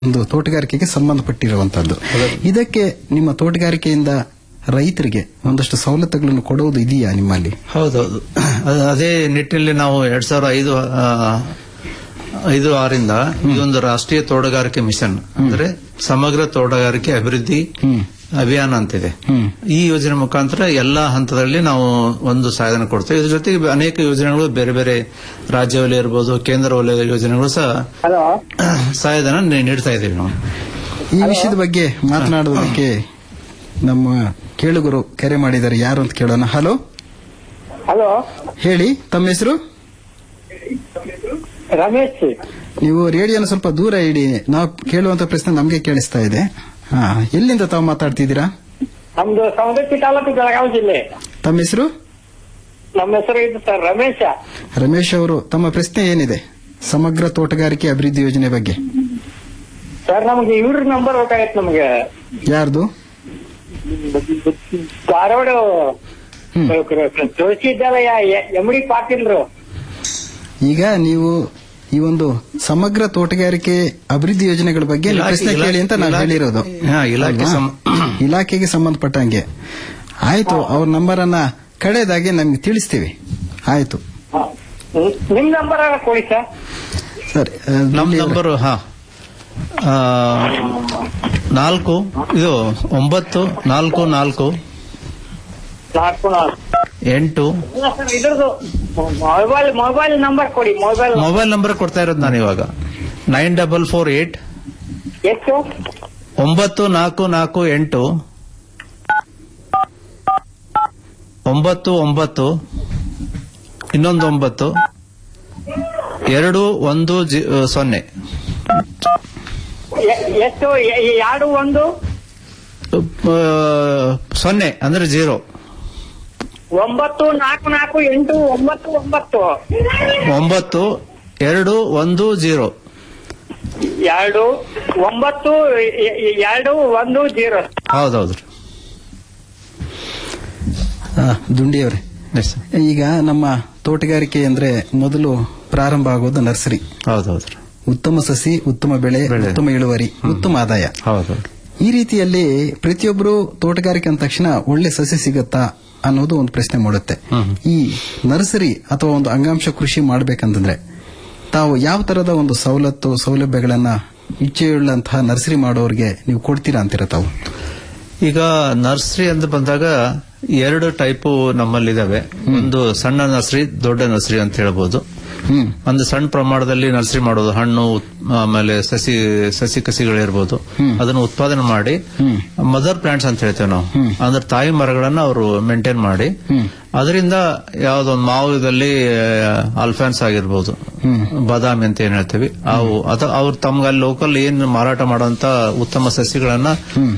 ಒಂದು ತೋಟಗಾರಿಕೆಗೆ ಸಂಬಂಧಪಟ್ಟಿರುವಂತದ್ದು ಇದಕ್ಕೆ ನಿಮ್ಮ ತೋಟಗಾರಿಕೆಯಿಂದ ರೈತರಿಗೆ ಒಂದಷ್ಟು ಸವಲತ್ತುಗಳನ್ನು ಕೊಡುವುದು ಇದೆಯಾ ನಿಮ್ಮಲ್ಲಿ ಹೌದೌದು ಅದ್- ಅದೇ ನಿಟ್ಟಿನಲ್ಲಿ ನಾವು ಎರಡ್ ಸಾವಿರದ ಐದು ಆ, ಐದು ಆರಿಂದ ಈ ಒಂದು ರಾಷ್ಟ್ರೀಯ ತೋಟಗಾರಿಕೆ ಮಿಷನ್ ಅಂದ್ರೆ ಸಮಗ್ರ ತೋಟಗಾರಿಕೆ ಅಭಿವೃದ್ಧಿ ಅಭಿಯಾನ ಅಂತಿದೆ ಈ ಯೋಜನೆ ಮುಖಾಂತರ ಎಲ್ಲಾ ಹಂತದಲ್ಲಿ ನಾವು ಒಂದು ಸಹಾಯಧನ ಕೊಡ್ತೇವೆ ಇದ್ರ ಜೊತೆಗೆ ಅನೇಕ ಯೋಜನೆಗಳು ಬೇರೆ ಬೇರೆ ರಾಜ್ಯ ವಲಯ ಇರ್ಬೋದು ಕೇಂದ್ರ ವಲಯದ ಯೋಜನೆಗಳು ಸಹ ಹಲೋ ಸಹಾಯಧನ ನೀ- ನೀಡ್ತಾ ಇದ್ದೀವಿ ನಾವು ಈ ವಿಷಯದ ಬಗ್ಗೆ ಮಾತನಾಡುವುದಕ್ಕೆ ನಮ್ಮ ಕೇಳುಗರು ಕರೆ ಮಾಡಿದ್ದಾರೆ ಯಾರು ಅಂತ ಕೇಳೋಣ ಹಲೋ ಹಲೋ ಹೇಳಿ ತಮ್ಮ ಹೆಸರು ರಮೇಶ್ ನೀವು ರೇಡಿಯೋನ ಸ್ವಲ್ಪ ದೂರ ಇಡಿ ನಾವು ಕೇಳುವಂತ ಪ್ರಶ್ನೆ ನಮಗೆ ಕೇಳಿಸ್ತಾ ಇದೆ ಹಾ ಎಲ್ಲಿಂದ ತಾವು ಮಾತಾಡ್ತಿದ್ದೀರಾ ನಮ್ದು ಸವದತ್ತಿ ತಾಲೂಕು ಬೆಳಗಾವಿ ಜಿಲ್ಲೆ ತಮ್ಮ ಹೆಸರು ನಮ್ಮ ಹೆಸರು ಇದು ಸರ್ ರಮೇಶ ರಮೇಶ್ ಅವರು ತಮ್ಮ ಪ್ರಶ್ನೆ ಏನಿದೆ ಸಮಗ್ರ ತೋಟಗಾರಿಕೆ ಅಭಿವೃದ್ಧಿ ಯೋಜನೆ ಬಗ್ಗೆ ಸರ್ ನಮ್ಗೆ ಇವ್ರ ನಂಬರ್ ಬೇಕಾಗೈತೆ ನಮ್ಗೆ ಯಾರ್ದು ಧಾರವಾಡ ಹ್ಮ್. ತುಳಸಿ ವಿದ್ಯಾಲಯ ಎಂ ಡಿ ಪಾಟೀಲ್ರು ಈಗ ನೀವು ಈ ಒಂದು ಸಮಗ್ರ ತೋಟಗಾರಿಕೆ ಅಭಿವೃದ್ಧಿ ಯೋಜನೆಗಳ ಬಗ್ಗೆ ನೀವು ಇಲಾಖೆ- ಪ್ರಶ್ನೆ ಕೇಳಿ ಅಂತ ನಾವು ಇಲಾಖೆ- ಹೇಳಿರೋದು ಹಾ, ಇಲಾಖೆ ಅಲ್ವಾ? ಸಂ- ಇಲಾಖೆಗೆ ಸಂಬಂಧಪಟ್ಟಂಗೆ ಆಯ್ತು ಅವ್ರ ನಂಬರ್ ಅನ್ನ ಕಡೆದಾಗಿ ನಮ್ಗೆ ತಿಳಿಸ್ತೀವಿ ಆಯ್ತು ಹಾ. ಹ್ಮ್. ನಿಮ್ ನಂಬರ್ ಕೊಡಿ ಸರ್ ಸರಿ ಆ, ನಮ್ಮ ಇಲ್ಲಿ- ನಂಬರ್ ಹಾ ಆ, ನಾಲ್ಕು ಇದು ಒಂಬತ್ತು ನಾಲ್ಕು ನಾಲ್ಕು ನಾಲ್ಕು ನಾಲ್ಕು ಎಂಟು ಇಲ್ಲ ಸರ್ ಇದ್ರದ್ದು ಮೊಬೈಲ್ ಮೊಬೈಲ್ ನಂಬರ್ ಕೊಡಿ ಮೊಬೈಲ್ ಮೊಬೈಲ್ ನಂಬರ್ ಕೊಡ್ತಾ ಇರೋದು ನಾನು ಇವಾಗ ನೈನ್ ಡಬಲ್ ಫೋರ್ ಏಟ್ ಎಷ್ಟು ಒಂಬತ್ತು ನಾಲ್ಕು ನಾಲ್ಕು ಎಂಟು ಒಂಬತ್ತು ಒಂಬತ್ತು ಇನ್ನೊಂದು ಒಂಬತ್ತು ಎರಡು ಒಂದು ಜಿ- ಸೊನ್ನೆ ಎ- ಎಷ್ಟು ಎ- ಎರಡು ಒಂದು ಆ, ಸೊನ್ನೆ ಅಂದ್ರೆ ಜೀರೋ ಒಂಬತ್ತು ನಾಲ್ಕು ನಾಲ್ಕು ಎಂಟು ಒಂಬತ್ತು ಒಂಬತ್ತು ಒಂಬತ್ತು ಎರಡು ಒಂದು ಜೀರೋ ಎರಡು ಒಂಬತ್ತು ಎ- ಎ- ಎರಡು ಒಂದು ಜೀರೋ ಹೌದೌದು ಆ, ದುಂಡಿಯವರೇ ಎಸ್ ಈಗ ನಮ್ಮ ತೋಟಗಾರಿಕೆ ಅಂದ್ರೆ ಮೊದಲು ಪ್ರಾರಂಭ ಆಗೋದು ನರ್ಸರಿ ಹೌದೌದು ಉತ್ತಮ ಸಸಿ ಉತ್ತಮ ಬೆಳೆ ಬೆಳೆ. ಉತ್ತಮ ಇಳುವರಿ ಉತ್ತಮ ಆದಾಯ ಹೌದೌದು ಈ ರೀತಿಯಲ್ಲಿ ಪ್ರತಿಯೊಬ್ಬರು ತೋಟಗಾರಿಕೆ ಅಂದ ತಕ್ಷಣ ಒಳ್ಳೆ ಸಸಿ ಸಿಗತ್ತಾ ಅನ್ನೋದು ಒಂದು ಪ್ರಶ್ನೆ ಮೂಡುತ್ತೆ ಹ್ಮ್. ಈ ನರ್ಸರಿ ಅಥವಾ ಒಂದು ಅಂಗಾಂಶ ಕೃಷಿ ಮಾಡಬೇಕಂತಂದ್ರೆ ತಾವು ಯಾವ ತರದ ಒಂದು ಸವಲತ್ತು ಸೌಲಭ್ಯಗಳನ್ನ ಇಚ್ಛೆಯುಳ್ಳಂತಹ ನರ್ಸರಿ ಮಾಡೋರಿಗೆ ನೀವು ಕೊಡ್ತೀರಾ ಅಂತೀರ ತಾವು ಈಗ ನರ್ಸರಿ ಅಂತ ಬಂದಾಗ ಎರಡು ಟೈಪು ನಮ್ಮಲ್ಲಿದಾವೆ ಒಂದು ಸಣ್ಣ ನರ್ಸರಿ ದೊಡ್ಡ ನರ್ಸರಿ ಅಂತ ಹೇಳ್ಬೋದು ಹ್ಮ್ ಒಂದು ಸಣ್ಣ ಪ್ರಮಾಣದಲ್ಲಿ ನರ್ಸರಿ ಮಾಡೋದು ಹಣ್ಣು ಉತ್- ಆಮೇಲೆ ಸಸಿ ಸಸಿ ಕಸಿಗಳಿರ್ಬೋದು ಅದನ್ನು ಉತ್ಪಾದನೆ ಮಾಡಿ ಮದರ್ ಪ್ಲಾಂಟ್ಸ್ ಅಂತ ಹೇಳ್ತೇವೆ ನಾವು ಅಂದ್ರೆ ತಾಯಿ ಮರಗಳನ್ನ ಅವರು ಮೇಂಟೈನ್ ಮಾಡಿ ಅದರಿಂದ ಯಾವ್ದೊಂದು ಮಾವುದಲ್ಲಿ ಅಲ್ಫಾನ್ಸ್ ಆಗಿರ್ಬೋದು ಬಾದಾಮಿ ಅಂತ ಏನ್ ಹೇಳ್ತೀವಿ ಅವು ಅದ ಅವ್ರು ತಮ್ಗೆ ಅಲ್ಲಿ ಲೋಕಲ್ ಏನ್ ಮಾರಾಟ ಮಾಡುವಂತ ಉತ್ತಮ ಸಸಿಗಳನ್ನ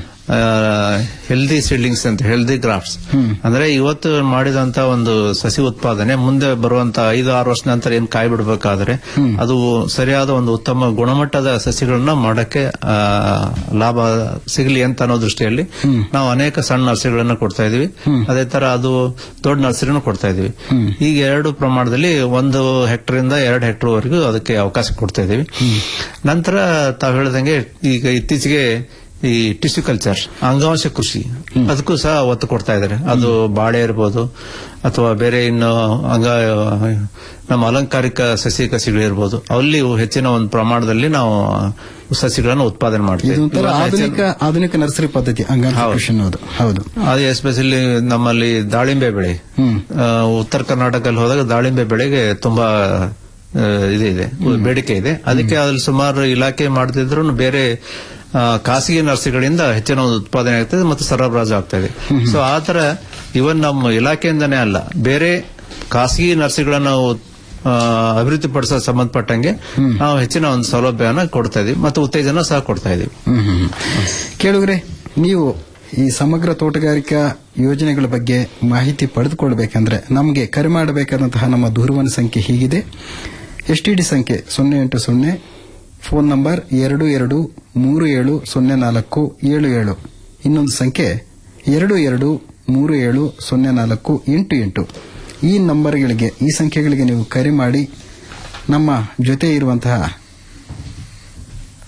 ಹೆಲ್ದಿ ಸೀಡ್ಲಿಂಗ್ಸ್ ಅಂತ ಹೆಲ್ದಿ ಗ್ರಾಫ್ಟ್ಸ್ ಅಂದ್ರೆ ಇವತ್ತು ಮಾಡಿದಂತ ಒಂದು ಸಸಿ ಉತ್ಪಾದನೆ ಮುಂದೆ ಬರುವಂತ ಐದು ಆರು ವರ್ಷ ನಂತರ ಏನ್ ಕಾಯಿ ಬಿಡಬೇಕಾದ್ರೆ ಅದು ಸರಿಯಾದ ಒಂದು ಉತ್ತಮ ಗುಣಮಟ್ಟದ ಸಸಿಗಳನ್ನ ಮಾಡಕ್ಕೆ ಆ, ಲಾಭ ಸಿಗಲಿ ಅಂತ ಅನ್ನೋ ದೃಷ್ಟಿಯಲ್ಲಿ ನಾವು ಅನೇಕ ಸಣ್ಣ ನರ್ಸರಿಗಳನ್ನ ಕೊಡ್ತಾ ಇದೀವಿ ಅದೇ ತರ ಅದು ದೊಡ್ಡ ನರ್ಸರಿನೂ ಕೊಡ್ತಾ ಇದೀವಿ ಈಗ ಎರಡು ಪ್ರಮಾಣದಲ್ಲಿ ಒಂದು ಹೆಕ್ಟರ್ ಇಂದ ಎರಡು ಹೆಕ್ಟರ್ ವರೆಗೂ ಅದಕ್ಕೆ ಅವಕಾಶ ಕೊಡ್ತಾ ಇದೀವಿ ನಂತರ ತಾವು ಹೇಳಿದಂಗೆ ಈಗ ಇತ್ತೀಚೆಗೆ ಈ ಟಿಶ್ಯೂ ಕಲ್ಚರ್ ಅಂಗಾಂಶ ಕೃಷಿ ಅದಕ್ಕೂ ಸಹ ಒತ್ತು ಕೊಡ್ತಾ ಇದ್ದಾರೆ ಅದು ಬಾಳೆ ಇರ್ಬೋದು ಅಥವಾ ಬೇರೆ ಇನ್ನು ಅಂಗ ನಮ್ಮ ಅಲಂಕಾರಿಕ ಸಸಿ ಕಸಿಗಳಿರ್ಬೋದು ಅಲ್ಲಿ ಹೆಚ್ಚಿನ ಒಂದು ಪ್ರಮಾಣದಲ್ಲಿ ನಾವು ಸಸಿಗಳನ್ನು ಉತ್ಪಾದನೆ ಮಾಡ್ತೀವಿ ಇದು ಒಂಥರ ಇವಾಗ ಆಧುನಿಕ ಆಧುನಿಕ ನರ್ಸರಿ ಪದ್ಧತಿ ಅಂಗಾಂಶ ಹೌದು. ಕೃಷಿ ಅನ್ನೋದು ಹೌದು ಅದು ಎಸ್ಪೆಷಲಿ ನಮ್ಮಲ್ಲಿ ದಾಳಿಂಬೆ ಬೆಳೆ ಹ್ಮ್. ಆ, ಉತ್ತರ ಕರ್ನಾಟಕದಲ್ಲಿ ಹೋದಾಗ ದಾಳಿಂಬೆ ಬೆಳೆಗೆ ತುಂಬಾ ಆ, ಇದು ಇದೆ ಬೇಡಿಕೆ ಇದೆ ಅದಕ್ಕೆ ಅದ್ರಲ್ಲಿ ಸುಮಾರು ಇಲಾಖೆ ಮಾಡದಿದ್ರು ಬೇರೆ ಆ, ಖಾಸಗಿ ನರ್ಸರಿಗಳಿಂದ ಹೆಚ್ಚಿನ ಒಂದು ಉತ್ಪಾದನೆ ಆಗ್ತದೆ ಮತ್ತು ಸರಬರಾಜು ಆಗ್ತಾ ಇದೆ ಸೊ ಆ ತರ ಇವನ್ ನಮ್ಮ ಇಲಾಖೆಯಿಂದನೇ ಅಲ್ಲ ಬೇರೆ ಖಾಸಗಿ ನರ್ಸರಿಗಳನ್ನ ಆ, ಅಭಿವೃದ್ಧಿಪಡಿಸೋ ಸಂಬಂಧಪಟ್ಟಂಗೆ ನಾವು ಹೆಚ್ಚಿನ ಒಂದು ಸೌಲಭ್ಯನ ಕೊಡ್ತಾ ಇದೀವಿ ಮತ್ತು ಉತ್ತೇಜನ ಸಹ ಕೊಡ್ತಾ ಇದೀವಿ ಹ್ಮ್ ಹ್ಮ್ ಹ್ಮ್. ಕೇಳುಗ್ರೆ ನೀವು ಈ ಸಮಗ್ರ ತೋಟಗಾರಿಕಾ ಯೋಜನೆಗಳ ಬಗ್ಗೆ ಮಾಹಿತಿ ಪಡೆದುಕೊಳ್ಬೇಕಂದ್ರೆ ನಮಗೆ ಕರೆ ಮಾಡಬೇಕಾದಂತಹ ನಮ್ಮ ದೂರವಾಣಿ ಸಂಖ್ಯೆ ಹೀಗಿದೆ ಎಸ್ ಟಿ ಡಿ ಸಂಖ್ಯೆ ಸೊನ್ನೆ ಎಂಟು ಸೊನ್ನೆ ಫೋನ್ ನಂಬರ್ ಎರಡು ಎರಡು ಮೂರು ಏಳು ಸೊನ್ನೆ ನಾಲ್ಕು ಏಳು ಏಳು ಇನ್ನೊಂದು ಸಂಖ್ಯೆ ಎರಡು ಎರಡು ಮೂರು ಏಳು ಸೊನ್ನೆ ನಾಲ್ಕು ಎಂಟು ಎಂಟು ಈ ನಂಬರ್ಗಳಿಗೆ ಈ ಸಂಖ್ಯೆಗಳಿಗೆ ನೀವು ಕರೆ ಮಾಡಿ ನಮ್ಮ ಜೊತೆ ಇರುವಂತಹ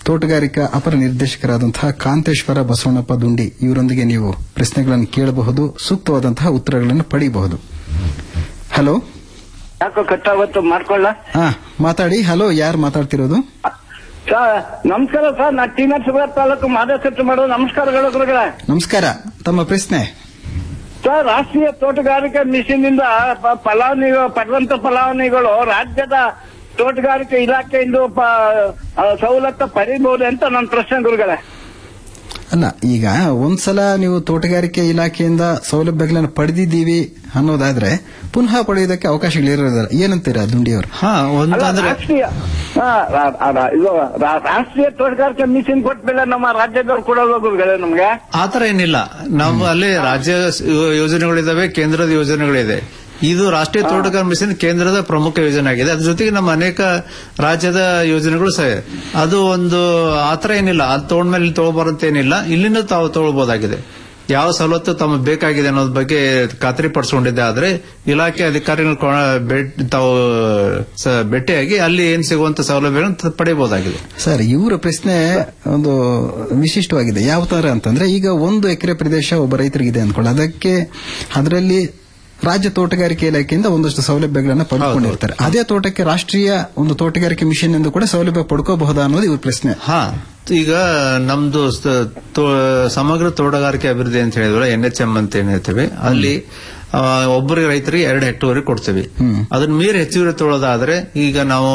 ತೋಟಗಾರಿಕಾ ಅಪರ ನಿರ್ದೇಶಕರಾದಂತಹ ಕಾಂತೇಶ್ವರ ಬಸವಣ್ಣಪ್ಪ ದುಂಡಿ ಇವರೊಂದಿಗೆ ನೀವು ಪ್ರಶ್ನೆಗಳನ್ನು ಕೇಳಬಹುದು ಸೂಕ್ತವಾದಂತಹ ಉತ್ತರಗಳನ್ನು ಪಡೆಯಬಹುದು ಹಲೋ ಯಾಕೋ ಕಟ್ಟಾವತ್ತು ಮಾಡ್ಕೊಳ್ಳ ಹಾ ಮಾತಾಡಿ ಹಲೋ ಯಾರು ಮಾತಾಡ್ತಿರೋದು ಸರ್ ನಮಸ್ಕಾರ ಸರ್ ನಾ ಟಿ ನರಸೀಪುರ ತಾಲೂಕು ಮಾದೇಶಟ್ಟು ಮಾಡೋ ನಮಸ್ಕಾರಗಳು ಗುರುಗಳೇ ನಮಸ್ಕಾರ ತಮ್ಮ ಪ್ರಶ್ನೆ ಸರ್ ರಾಷ್ಟ್ರೀಯ ತೋಟಗಾರಿಕೆ ಮಿಷನ್ ಇಂದ ಪ- ಫಲಾನುಭವಿ ಪಡೆದಂತ ಫಲಾನುಭವಿಗಳು ರಾಜ್ಯದ ತೋಟಗಾರಿಕೆ ಇಲಾಖೆಯಿಂದ ಪ- ಆ, ಸವಲತ್ತು ಪಡಿಬಹುದು ಅಂತ ನನ್ನ ಪ್ರಶ್ನೆ ಗುರುಗಳೇ ಅಲ್ಲ ಈಗ ಒಂದ್ಸಲ ನೀವು ತೋಟಗಾರಿಕೆ ಇಲಾಖೆಯಿಂದ ಸೌಲಭ್ಯಗಳನ್ನು ಪಡೆದಿದ್ದೀವಿ ಅನ್ನೋದಾದ್ರೆ ಪುನಃ ಪಡೆಯೋದಕ್ಕೆ ಅವಕಾಶಗಳಿರೋದಿಲ್ಲ ಏನಂತೀರಾ ದುಂಡಿಯವರು ಹಾ ಒಂದು ಅಲ್ಲ ಅಂದ್ರೆ ರಾಷ್ಟ್ರೀಯ ಆ, ರಾ- ಆ, ರಾ- ಇದು ರಾ- ರಾಷ್ಟ್ರೀಯ ತೋಟಗಾರಿಕೆ ಮಿಷನ್ ಕೊಟ್ಮೇಲೆ ನಮ್ಮ ರಾಜ್ಯದವ್ರು ಕೊಡೋದು ಗುರುಗಳೇ ನಮ್ಗೆ ಆತರ ಏನಿಲ್ಲ ನಮ್ಮ ಅಲ್ಲಿ ರಾಜ್ಯ ಯೋ- ಯೋಜನೆಗಳಿದಾವೆ ಕೇಂದ್ರದ ಯೋಜನೆಗಳಿದೆ ಇದು ರಾಷ್ಟ್ರೀಯ ತೋಟಗಾರಿಕೆ ಮಿಷನ್ ಕೇಂದ್ರದ ಪ್ರಮುಖ ಯೋಜನೆ ಆಗಿದೆ ಅದ್ರ ಜೊತೆಗೆ ನಮ್ಮ ಅನೇಕ ರಾಜ್ಯದ ಯೋಜನೆಗಳು ಸಹ ಇದೆ. ಅದು ಒಂದು ಆತರ ಏನಿಲ್ಲ ಅದು ತಗೊಂಡ್ಮೇಲೆ ಇಲ್ಲಿ ತಗೋಬಾರಂತ ಏನಿಲ್ಲ ಇಲ್ಲಿಂದ ತಾವು ತಗೊಳ್ಬಹುದಾಗಿದೆ ಯಾವ ಸವಲತ್ತು ತಮಗೆ ಬೇಕಾಗಿದೆ ಅನ್ನೋದ್ರ ಬಗ್ಗೆ ಖಾತ್ರಿ ಪಡಿಸ್ಕೊಂಡಿದ್ದೆ ಆದ್ರೆ ಇಲಾಖೆ ಅಧಿಕಾರಿಗಳು ಕೊ- ಭೇಟ್- ತಾವು ಸ- ಭೇಟಿಯಾಗಿ ಅಲ್ಲಿ ಏನ್ ಸಿಗುವಂತ ಸೌಲಭ್ಯಗಳನ್ನು ಪಡೆಯಬಹುದಾಗಿದೆ ಸರ್ ಇವರ ಪ್ರಶ್ನೆ ಒಂದು ವಿಶಿಷ್ಟವಾಗಿದೆ ಯಾವ ತರ ಅಂತಂದ್ರೆ ಈಗ ಒಂದು ಎಕರೆ ಪ್ರದೇಶ ಒಬ್ಬ ರೈತರಿಗಿದೆ ಅಂದ್ಕೊಳ್ಳಿ ಅದಕ್ಕೆ ಅದರಲ್ಲಿ ರಾಜ್ಯ ತೋಟಗಾರಿಕೆ ಇಲಾಖೆಯಿಂದ ಒಂದಷ್ಟು ಸೌಲಭ್ಯಗಳನ್ನ ಪಡ್ಕೊಂಡಿರ್ತಾರೆ ಅದೇ ತೋಟಕ್ಕೆ ರಾಷ್ಟ್ರೀಯ ಒಂದು ತೋಟಗಾರಿಕೆ ಮಿಷನ್ ಎಂದು ಕೂಡ ಸೌಲಭ್ಯ ಪಡ್ಕೋಬಹುದಾ ಅನ್ನೋದು ಇವ್ರ ಪ್ರಶ್ನೆ ಹಾ ಈಗ ನಮ್ದು ಸ- ತೋ- ಸಮಗ್ರ ತೋಟಗಾರಿಕೆ ಅಭಿವೃದ್ಧಿ ಅಂತ ಹೇಳಿದ್ರೆ ಎನ್ ಎಚ್ ಎಂ ಅಂತ ಏನ್ ಹೇಳ್ತೀವಿ ಅಲ್ಲಿ ಆ, ಒಬ್ಬರಿಗೆ ರೈತರಿಗೆ ಎರಡು ಹೆಕ್ಟೋರಿ ಕೊಡ್ತೀವಿ ಅದನ್ನ ಮೀರಿ ಹೆಚ್ಚುವರಿ ತೊಗೊಳೋದಾದ್ರೆ ಈಗ ನಾವು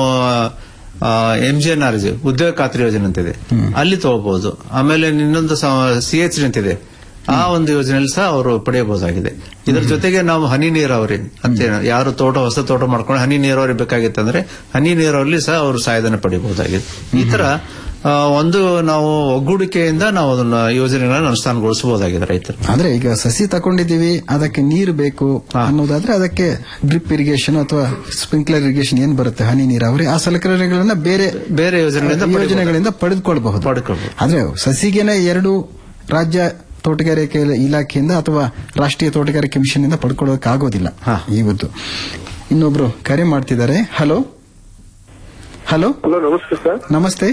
M G N R G ಉದ್ಯೋಗ ಖಾತ್ರಿ ಯೋಜನೆ ಅಂತಿದೆ ಅಲ್ಲಿ ತಗೋಬಹುದು ಆಮೇಲೆ ಇನ್ನೊಂದು ಸಿ ಎಚ್ ಅಂತಿದೆ ಆ ಒಂದು ಯೋಜನೆಯಲ್ಲಿ ಸಹ ಅವರು ಪಡೆಯಬಹುದಾಗಿದೆ ಇದರ ಜೊತೆಗೆ ನಾವು ಹನಿ ನೀರಾವರಿ ಅಂತ ಯಾರು ತೋಟ ಹೊಸ ತೋಟ ಮಾಡ್ಕೊಂಡು ಹನಿ ನೀರಾವರಿ ಬೇಕಾಗಿತ್ತಂದ್ರೆ ಹನಿ ನೀರಾವರಿ ಸಹ ಅವರು ಸಹಾಯಧನ ಪಡೆಯಬಹುದಾಗಿದೆ ಈ ತರ ಆ, ಒಂದು ನಾವು ಒಗ್ಗೂಡಿಕೆಯಿಂದ ನಾವು ಅದನ್ನ ಯೋಜನೆಗಳನ್ನ ಅನುಷ್ಠಾನಗೊಳಿಸಬಹುದಾಗಿದೆ ರೈತರು ಆದ್ರೆ ಈಗ ಸಸಿ ತಗೊಂಡಿದ್ದೀವಿ ಅದಕ್ಕೆ ನೀರು ಬೇಕು ಅನ್ನೋದಾದ್ರೆ ಅದಕ್ಕೆ ಡ್ರಿಪ್ ಇರಿಗೇಷನ್ ಅಥವಾ ಸ್ಪ್ರಿಂಕ್ಲರ್ ಇರಿಗೇಷನ್ ಏನ್ ಬರುತ್ತೆ ಹನಿ ನೀರಾವರಿ ಆ ಸಲಕರಣೆಗಳನ್ನ ಬೇರೆ ಬೇರೆ ಯೋಜನೆಗಳಿಂದ ಪಡೆಯಬಹುದು. ಯೋಜನೆಗಳಿಂದ ಪಡೆದುಕೊಳ್ಳಬಹುದು ಪಡ್ಕೊಳ್ಬಹುದು. ಆದ್ರೆ ಸಸಿಗೆನೆ ಎರಡು ರಾಜ್ಯ ತೋಟಗಾರಿಕೆ ಇಲಾಖೆಯಿಂದ ಅಥವಾ ರಾಷ್ಟ್ರೀಯ ತೋಟಗಾರಿಕೆ ಮಿಷನ್ ಇಂದ ಪಡ್ಕೊಳ್ಳೋಕೆ ಆಗೋದಿಲ್ಲ ಹಾ. ಇವತ್ತು ಇನ್ನೊಬ್ರು ಕರೆ ಮಾಡ್ತಿದ್ದಾರೆ hello hello hello namaste sir namaste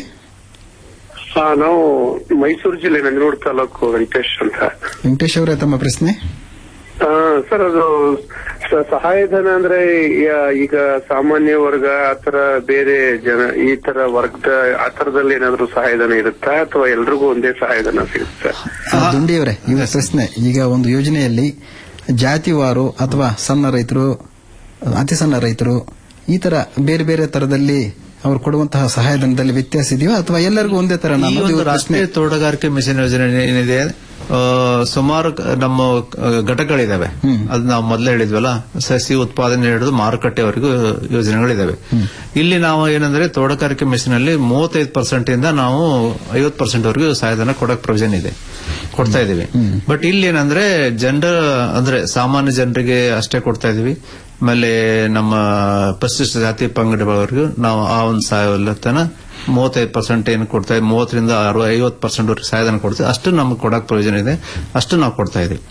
ಆ, ನಾವು ಮೈಸೂರು ಜಿಲ್ಲೆ ನಂಜನಗೂಡು ತಾಲೂಕು ವೆಂಕಟೇಶ್ ಅಂತ ವೆಂಕಟೇಶ್ ಅವರೇ ತಮ್ಮ ಪ್ರಶ್ನೆ ಆ, ಸರ್ ಅದು ಸ- ಸಹಾಯಧನ ಅಂದ್ರೆ ಯ- ಈಗ ಸಾಮಾನ್ಯ ವರ್ಗ ಆತರ ಬೇರೆ ಜನ ಈ ತರ ವರ್ಗದ ಆ ತರದಲ್ಲಿ ಏನಾದ್ರು ಸಹಾಯಧನ ಇರುತ್ತಾ ಅಥವಾ ಎಲ್ರಿಗೂ ಒಂದೇ ಸಹಾಯಧನ ಸಿಗುತ್ತೆ ಆ, ದುಂಡಿಯವರೇ ಇವ ಪ್ರಶ್ನೆ ಈಗ ಒಂದು ಯೋಜನೆಯಲ್ಲಿ ಜಾತಿವಾರು ಅಥವಾ ಸಣ್ಣ ರೈತರು ಅತಿ ಸಣ್ಣ ರೈತರು ಈ ತರ ಬೇರೆ ಬೇರೆ ತರದಲ್ಲಿ ಅವ್ರು ಕೊಡುವಂತಹ ಸಹಾಯಧನದಲ್ಲಿ ವ್ಯತ್ಯಾಸ ಇದೆಯೋ ಅಥವಾ ಎಲ್ಲರಿಗೂ ಒಂದೇ ತರ ಈ ಒಂದು ರಾಷ್ಟ್ರೀಯ ತೋಟಗಾರಿಕೆ ಮಿಷನ್ ಯೋಜನೆ ಏನಿದೆ ಆ, ಸುಮಾರು ಕ- ನಮ್ಮ ಆ, ಘಟಕಗಳಿದಾವೆ ಅದು ನಾವು ಮೊದಲೇ ಹೇಳಿದ್ವಲ್ಲ ಸಸಿ ಉತ್ಪಾದನೆ ಹಿಡಿದು ಮಾರುಕಟ್ಟೆವರೆಗೂ ಯೋಜನೆಗಳಿದಾವೆ ಇಲ್ಲಿ ನಾವು ಏನಂದ್ರೆ ತೋಟಗಾರಿಕೆ ಮಿಷನ್ ಅಲ್ಲಿ ಮೂವತ್ತೈದು ಪರ್ಸೆಂಟ್ ಇಂದ ನಾವು ಐವತ್ತು ಪರ್ಸೆಂಟ್ ವರೆಗೂ ಸಹಾಯಧನ ಕೊಡಕ್ ಪ್ರೊವಿಷನ್ ಇದೆ ಕೊಡ್ತಾ ಇದೀವಿ ಬಟ್ ಇಲ್ಲಿ ಏನಂದ್ರೆ ಜನರ ಅಂದ್ರೆ ಸಾಮಾನ್ಯ ಜನರಿಗೆ ಅಷ್ಟೇ ಕೊಡ್ತಾ ಇದೀವಿ ಆಮೇಲೆ ನಮ್ಮ ಪರಿಶಿಷ್ಟ ಜಾತಿ ಪಂಗಡದವರೆಗೂ ನಾವು ಆ ಒಂದು ಸಹಾಯತನ ಮೂವತ್ತೈದು ಪರ್ಸೆಂಟ್ ಏನು ಕೊಡ್ತಾ ಇದ್ದೀವಿ ಮೂವತ್ತರಿಂದ ಅರವತ್ತು ಐವತ್ತು ಪರ್ಸೆಂಟ್ ವರೆಗೆ ಸಹಾಯಧನ ಕೊಡ್ತೀವಿ ಅಷ್ಟು ನಮಗೆ ಕೊಡಕ್ ಪ್ರಯೋಜನ ಇದೆ ಅಷ್ಟು ನಾವು ಕೊಡ್ತಾ ಇದೀವಿ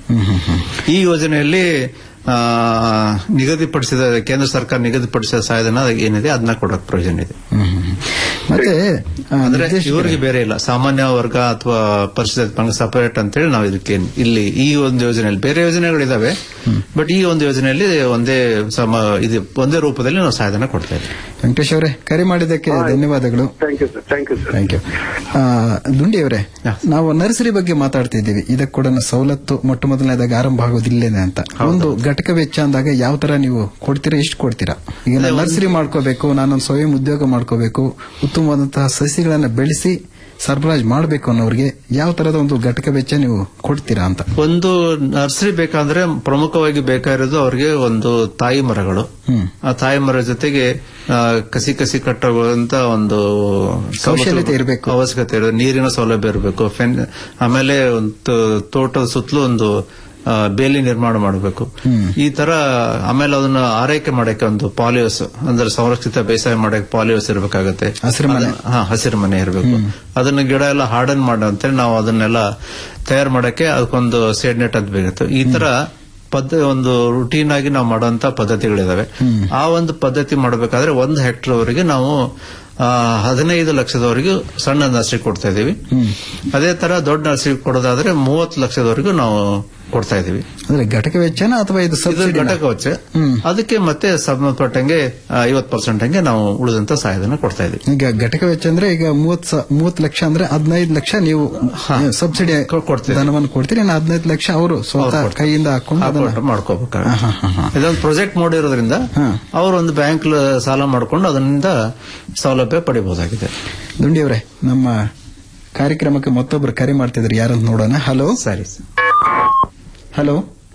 ಈ ಯೋಜನೆಯಲ್ಲಿ ಆ, ನಿಗದಿಪಡಿಸಿದ ಕೇಂದ್ರ ಸರ್ಕಾರ ನಿಗದಿಪಡಿಸಿದ ಸಹಾಯಧನ ಏನಿದೆ ಅದನ್ನ ಕೊಡಕ್ ಪ್ರಯೋಜನ ಇದೆ ಮತ್ತೆ ಆ, ಅಂದ್ರೆ ನಿರ್ದೇಶಕರೇ, ಇವರಿಗೆ ಬೇರೆ ಇಲ್ಲ ಸಾಮಾನ್ಯ ವರ್ಗ ಅಥವಾ ಪರಿಸ್ಥಿತಿ ಪಂಗ ಸಪರೇಟ್ ಅಂತೇಳಿ ನಾವು ಇದಕ್ಕೆ ಇಲ್ಲಿ ಈ ಒಂದು ಯೋಜನೆಯಲ್ಲಿ ಬೇರೆ ಯೋಜನೆಗಳಿದಾವೆ ಬಟ್ ಈ ಒಂದು ಯೋಜನೆಯಲ್ಲಿ ಒಂದೇ ಸಮ ಇದು ಒಂದೇ ರೂಪದಲ್ಲಿ ನಾವು ಸಹಾಯಧನ ಕೊಡ್ತಾ ಇದ್ದೀವಿ ವೆಂಕಟೇಶ್ ಅವರೇ ಕರೆ ಮಾಡಿದ್ದಕ್ಕೆ ಧನ್ಯವಾದಗಳು thank you sir thank you sir thank you Dundi ಅವರೇ ಯಾ. ನಾವು ನರ್ಸರಿ ಬಗ್ಗೆ ಮಾತಾಡ್ತಿದ್ದೀವಿ ಇದಕ್ಕೆ ಕೂಡ ಸವಲತ್ತು ಮೊಟ್ಟ ಮೊದಲನೇದಾಗ ಆರಂಭ ಆಗೋದಿಲ್ಲೇನೆ ಅಂತ ಒಂದು ಘಟಕ ವೆಚ್ಚ ಅಂದಾಗ ಯಾವ ತರ ನೀವು ಕೊಡ್ತೀರಾ ಎಷ್ಟು ಕೊಡ್ತೀರಾ ಈಗ ನಾನು ನರ್ಸರಿ ಮಾಡ್ಕೋಬೇಕು ನಾನೊಂದು ಸ್ವಯಂ ಉದ್ಯೋಗ ಮಾಡ್ಕೋಬೇಕು ಉತ್ತಮವಾದಂತಹ ಸಸಿಗಳನ್ನ ಬೆಳೆಸಿ ಸರಬರಾಜು ಮಾಡಬೇಕು ಅನ್ನೋರಿಗೆ ಯಾವ ತರದ ಒಂದು ಘಟಕ ವೆಚ್ಚ ನೀವು ಕೊಡ್ತೀರಾ ಅಂತ ಒಂದು ನರ್ಸರಿ ಬೇಕಾದ್ರೆ ಪ್ರಮುಖವಾಗಿ ಬೇಕಾಗಿರೋದು ಅವರಿಗೆ ಒಂದು ತಾಯಿ ಮರಗಳು ಆ ತಾಯಿ ಮರ ಜೊತೆಗೆ ಆ, ಕಸಿ ಕಸಿ ಕಟ್ಟುವಂತ ಒಂದು ಕೌಶಲ್ಯತೆ ಇರ್ಬೇಕು. ಅವಶ್ಯಕತೆ ಇರೋದು ನೀರಿನ ಸೌಲಭ್ಯ ಇರಬೇಕು ಫೆನ್ ಆಮೇಲೆ ಒಂದು ತೋಟದ ಸುತ್ತಲೂ ಒಂದು ಆ, ಬೇಲಿ ನಿರ್ಮಾಣ ಮಾಡಬೇಕು ಈ ತರ ಆಮೇಲೆ ಅದನ್ನ ಆರೈಕೆ ಮಾಡಕ್ಕೆ ಒಂದು ಪಾಲಿಯೋಸ್ ಅಂದ್ರೆ ಸಂರಕ್ಷಿತ ಬೇಸಾಯ ಮಾಡಕ್ಕೆ ಪಾಲಿಯೋಸ್ ಇರಬೇಕಾಗತ್ತೆ ಹಸಿರು ಮನೆ. ಅದನ್ನ- ಹಾ ಹಸಿರು ಮನೆ ಇರಬೇಕು ಅದನ್ನ ಗಿಡ ಎಲ್ಲ ಹಾರ್ಡನ್ ಮಾಡಂತೆ ನಾವು ಅದನ್ನೆಲ್ಲ ತಯಾರು ಮಾಡಕ್ಕೆ ಅದಕ್ಕೊಂದು ಸೇಡ್ ನೆಟ್ ಅಂತ ಬೇಕಿತ್ತು ಈ ತರ ಪದ್ಧ ಒಂದು ರುಟೀನ್ ಆಗಿ ನಾವು ಮಾಡುವಂತ ಪದ್ಧತಿಗಳಿದಾವೆ ಆ ಒಂದು ಪದ್ಧತಿ ಮಾಡಬೇಕಾದ್ರೆ ಒಂದು ಹೆಕ್ಟರ್ ವರೆಗೆ ನಾವು ಆ, ಹದಿನೈದು ಲಕ್ಷದವರೆಗೂ ಸಣ್ಣ ನರ್ಸರಿ ಕೊಡ್ತಾ ಇದೀವಿ ಅದೇ ತರ ದೊಡ್ಡ ನರ್ಸರಿ ಕೊಡೋದಾದ್ರೆ ಮೂವತ್ತು ಲಕ್ಷದವರೆಗೂ ನಾವು ಕೊಡ್ತಾ ಇದೀವಿ ಅಂದ್ರೆ ಘಟಕ ವೆಚ್ಚನ ಅಥವಾ ಇದು ಇದು ಸಬ್ಸಿಡಿ ಘಟಕ ವೆಚ್ಚ ಅದಕ್ಕೆ ಮತ್ತೆ ಸಂಬಂಧಪಟ್ಟಂಗೆ ಐವತ್ತು ಪರ್ಸೆಂಟ್ ಹಂಗೆ ನಾವು ಉಳಿದಂತ ಸಹಾಯಧನ ಕೊಡ್ತಾ ಇದೀವಿ ಈಗ ಘಟಕ ವೆಚ್ಚ ಅಂದ್ರೆ ಈಗ ಮೂವತ್ ಸ- ಮೂವತ್ ಲಕ್ಷ ಅಂದ್ರೆ ಹದಿನೈದು ಲಕ್ಷ ನೀವು ಸಬ್ಸಿಡಿ ಕೊ- ಕೊಡ್ತೀವಿ. ಧನವನ್ನು ಕೊಡ್ತೀರಿ ಇನ್ನು ಹದಿನೈದು ಲಕ್ಷ ಅವರು ಸ್ವತಃ ಕೊಡ್ತಾರೆ. ಕೈಯಿಂದ ಹಾಕೊಂಡು ಅದನ್ನ ಮಾಡ್ಕೋಬೇಕಾಗುತ್ತೆ ಇದೊಂದು ಪ್ರಾಜೆಕ್ಟ್ ಮಾಡಿರೋದ್ರಿಂದ ಅವರು ಒಂದು ಬ್ಯಾಂಕ್ ಸಾಲ ಮಾಡ್ಕೊಂಡು ಅದರಿಂದ ಸೌಲಭ್ಯ ಪಡಿಬಹುದಾಗಿದೆ ದುಂಡಿಯವರೇ ನಮ್ಮ ಕಾರ್ಯಕ್ರಮಕ್ಕೆ ಮತ್ತೊಬ್ರು ಕರೆ ಮಾಡ್ತಿದ್ರು ಯಾರಂತ ನೋಡೋಣ ಹಲೋ ಸರಿ ಹಲೋ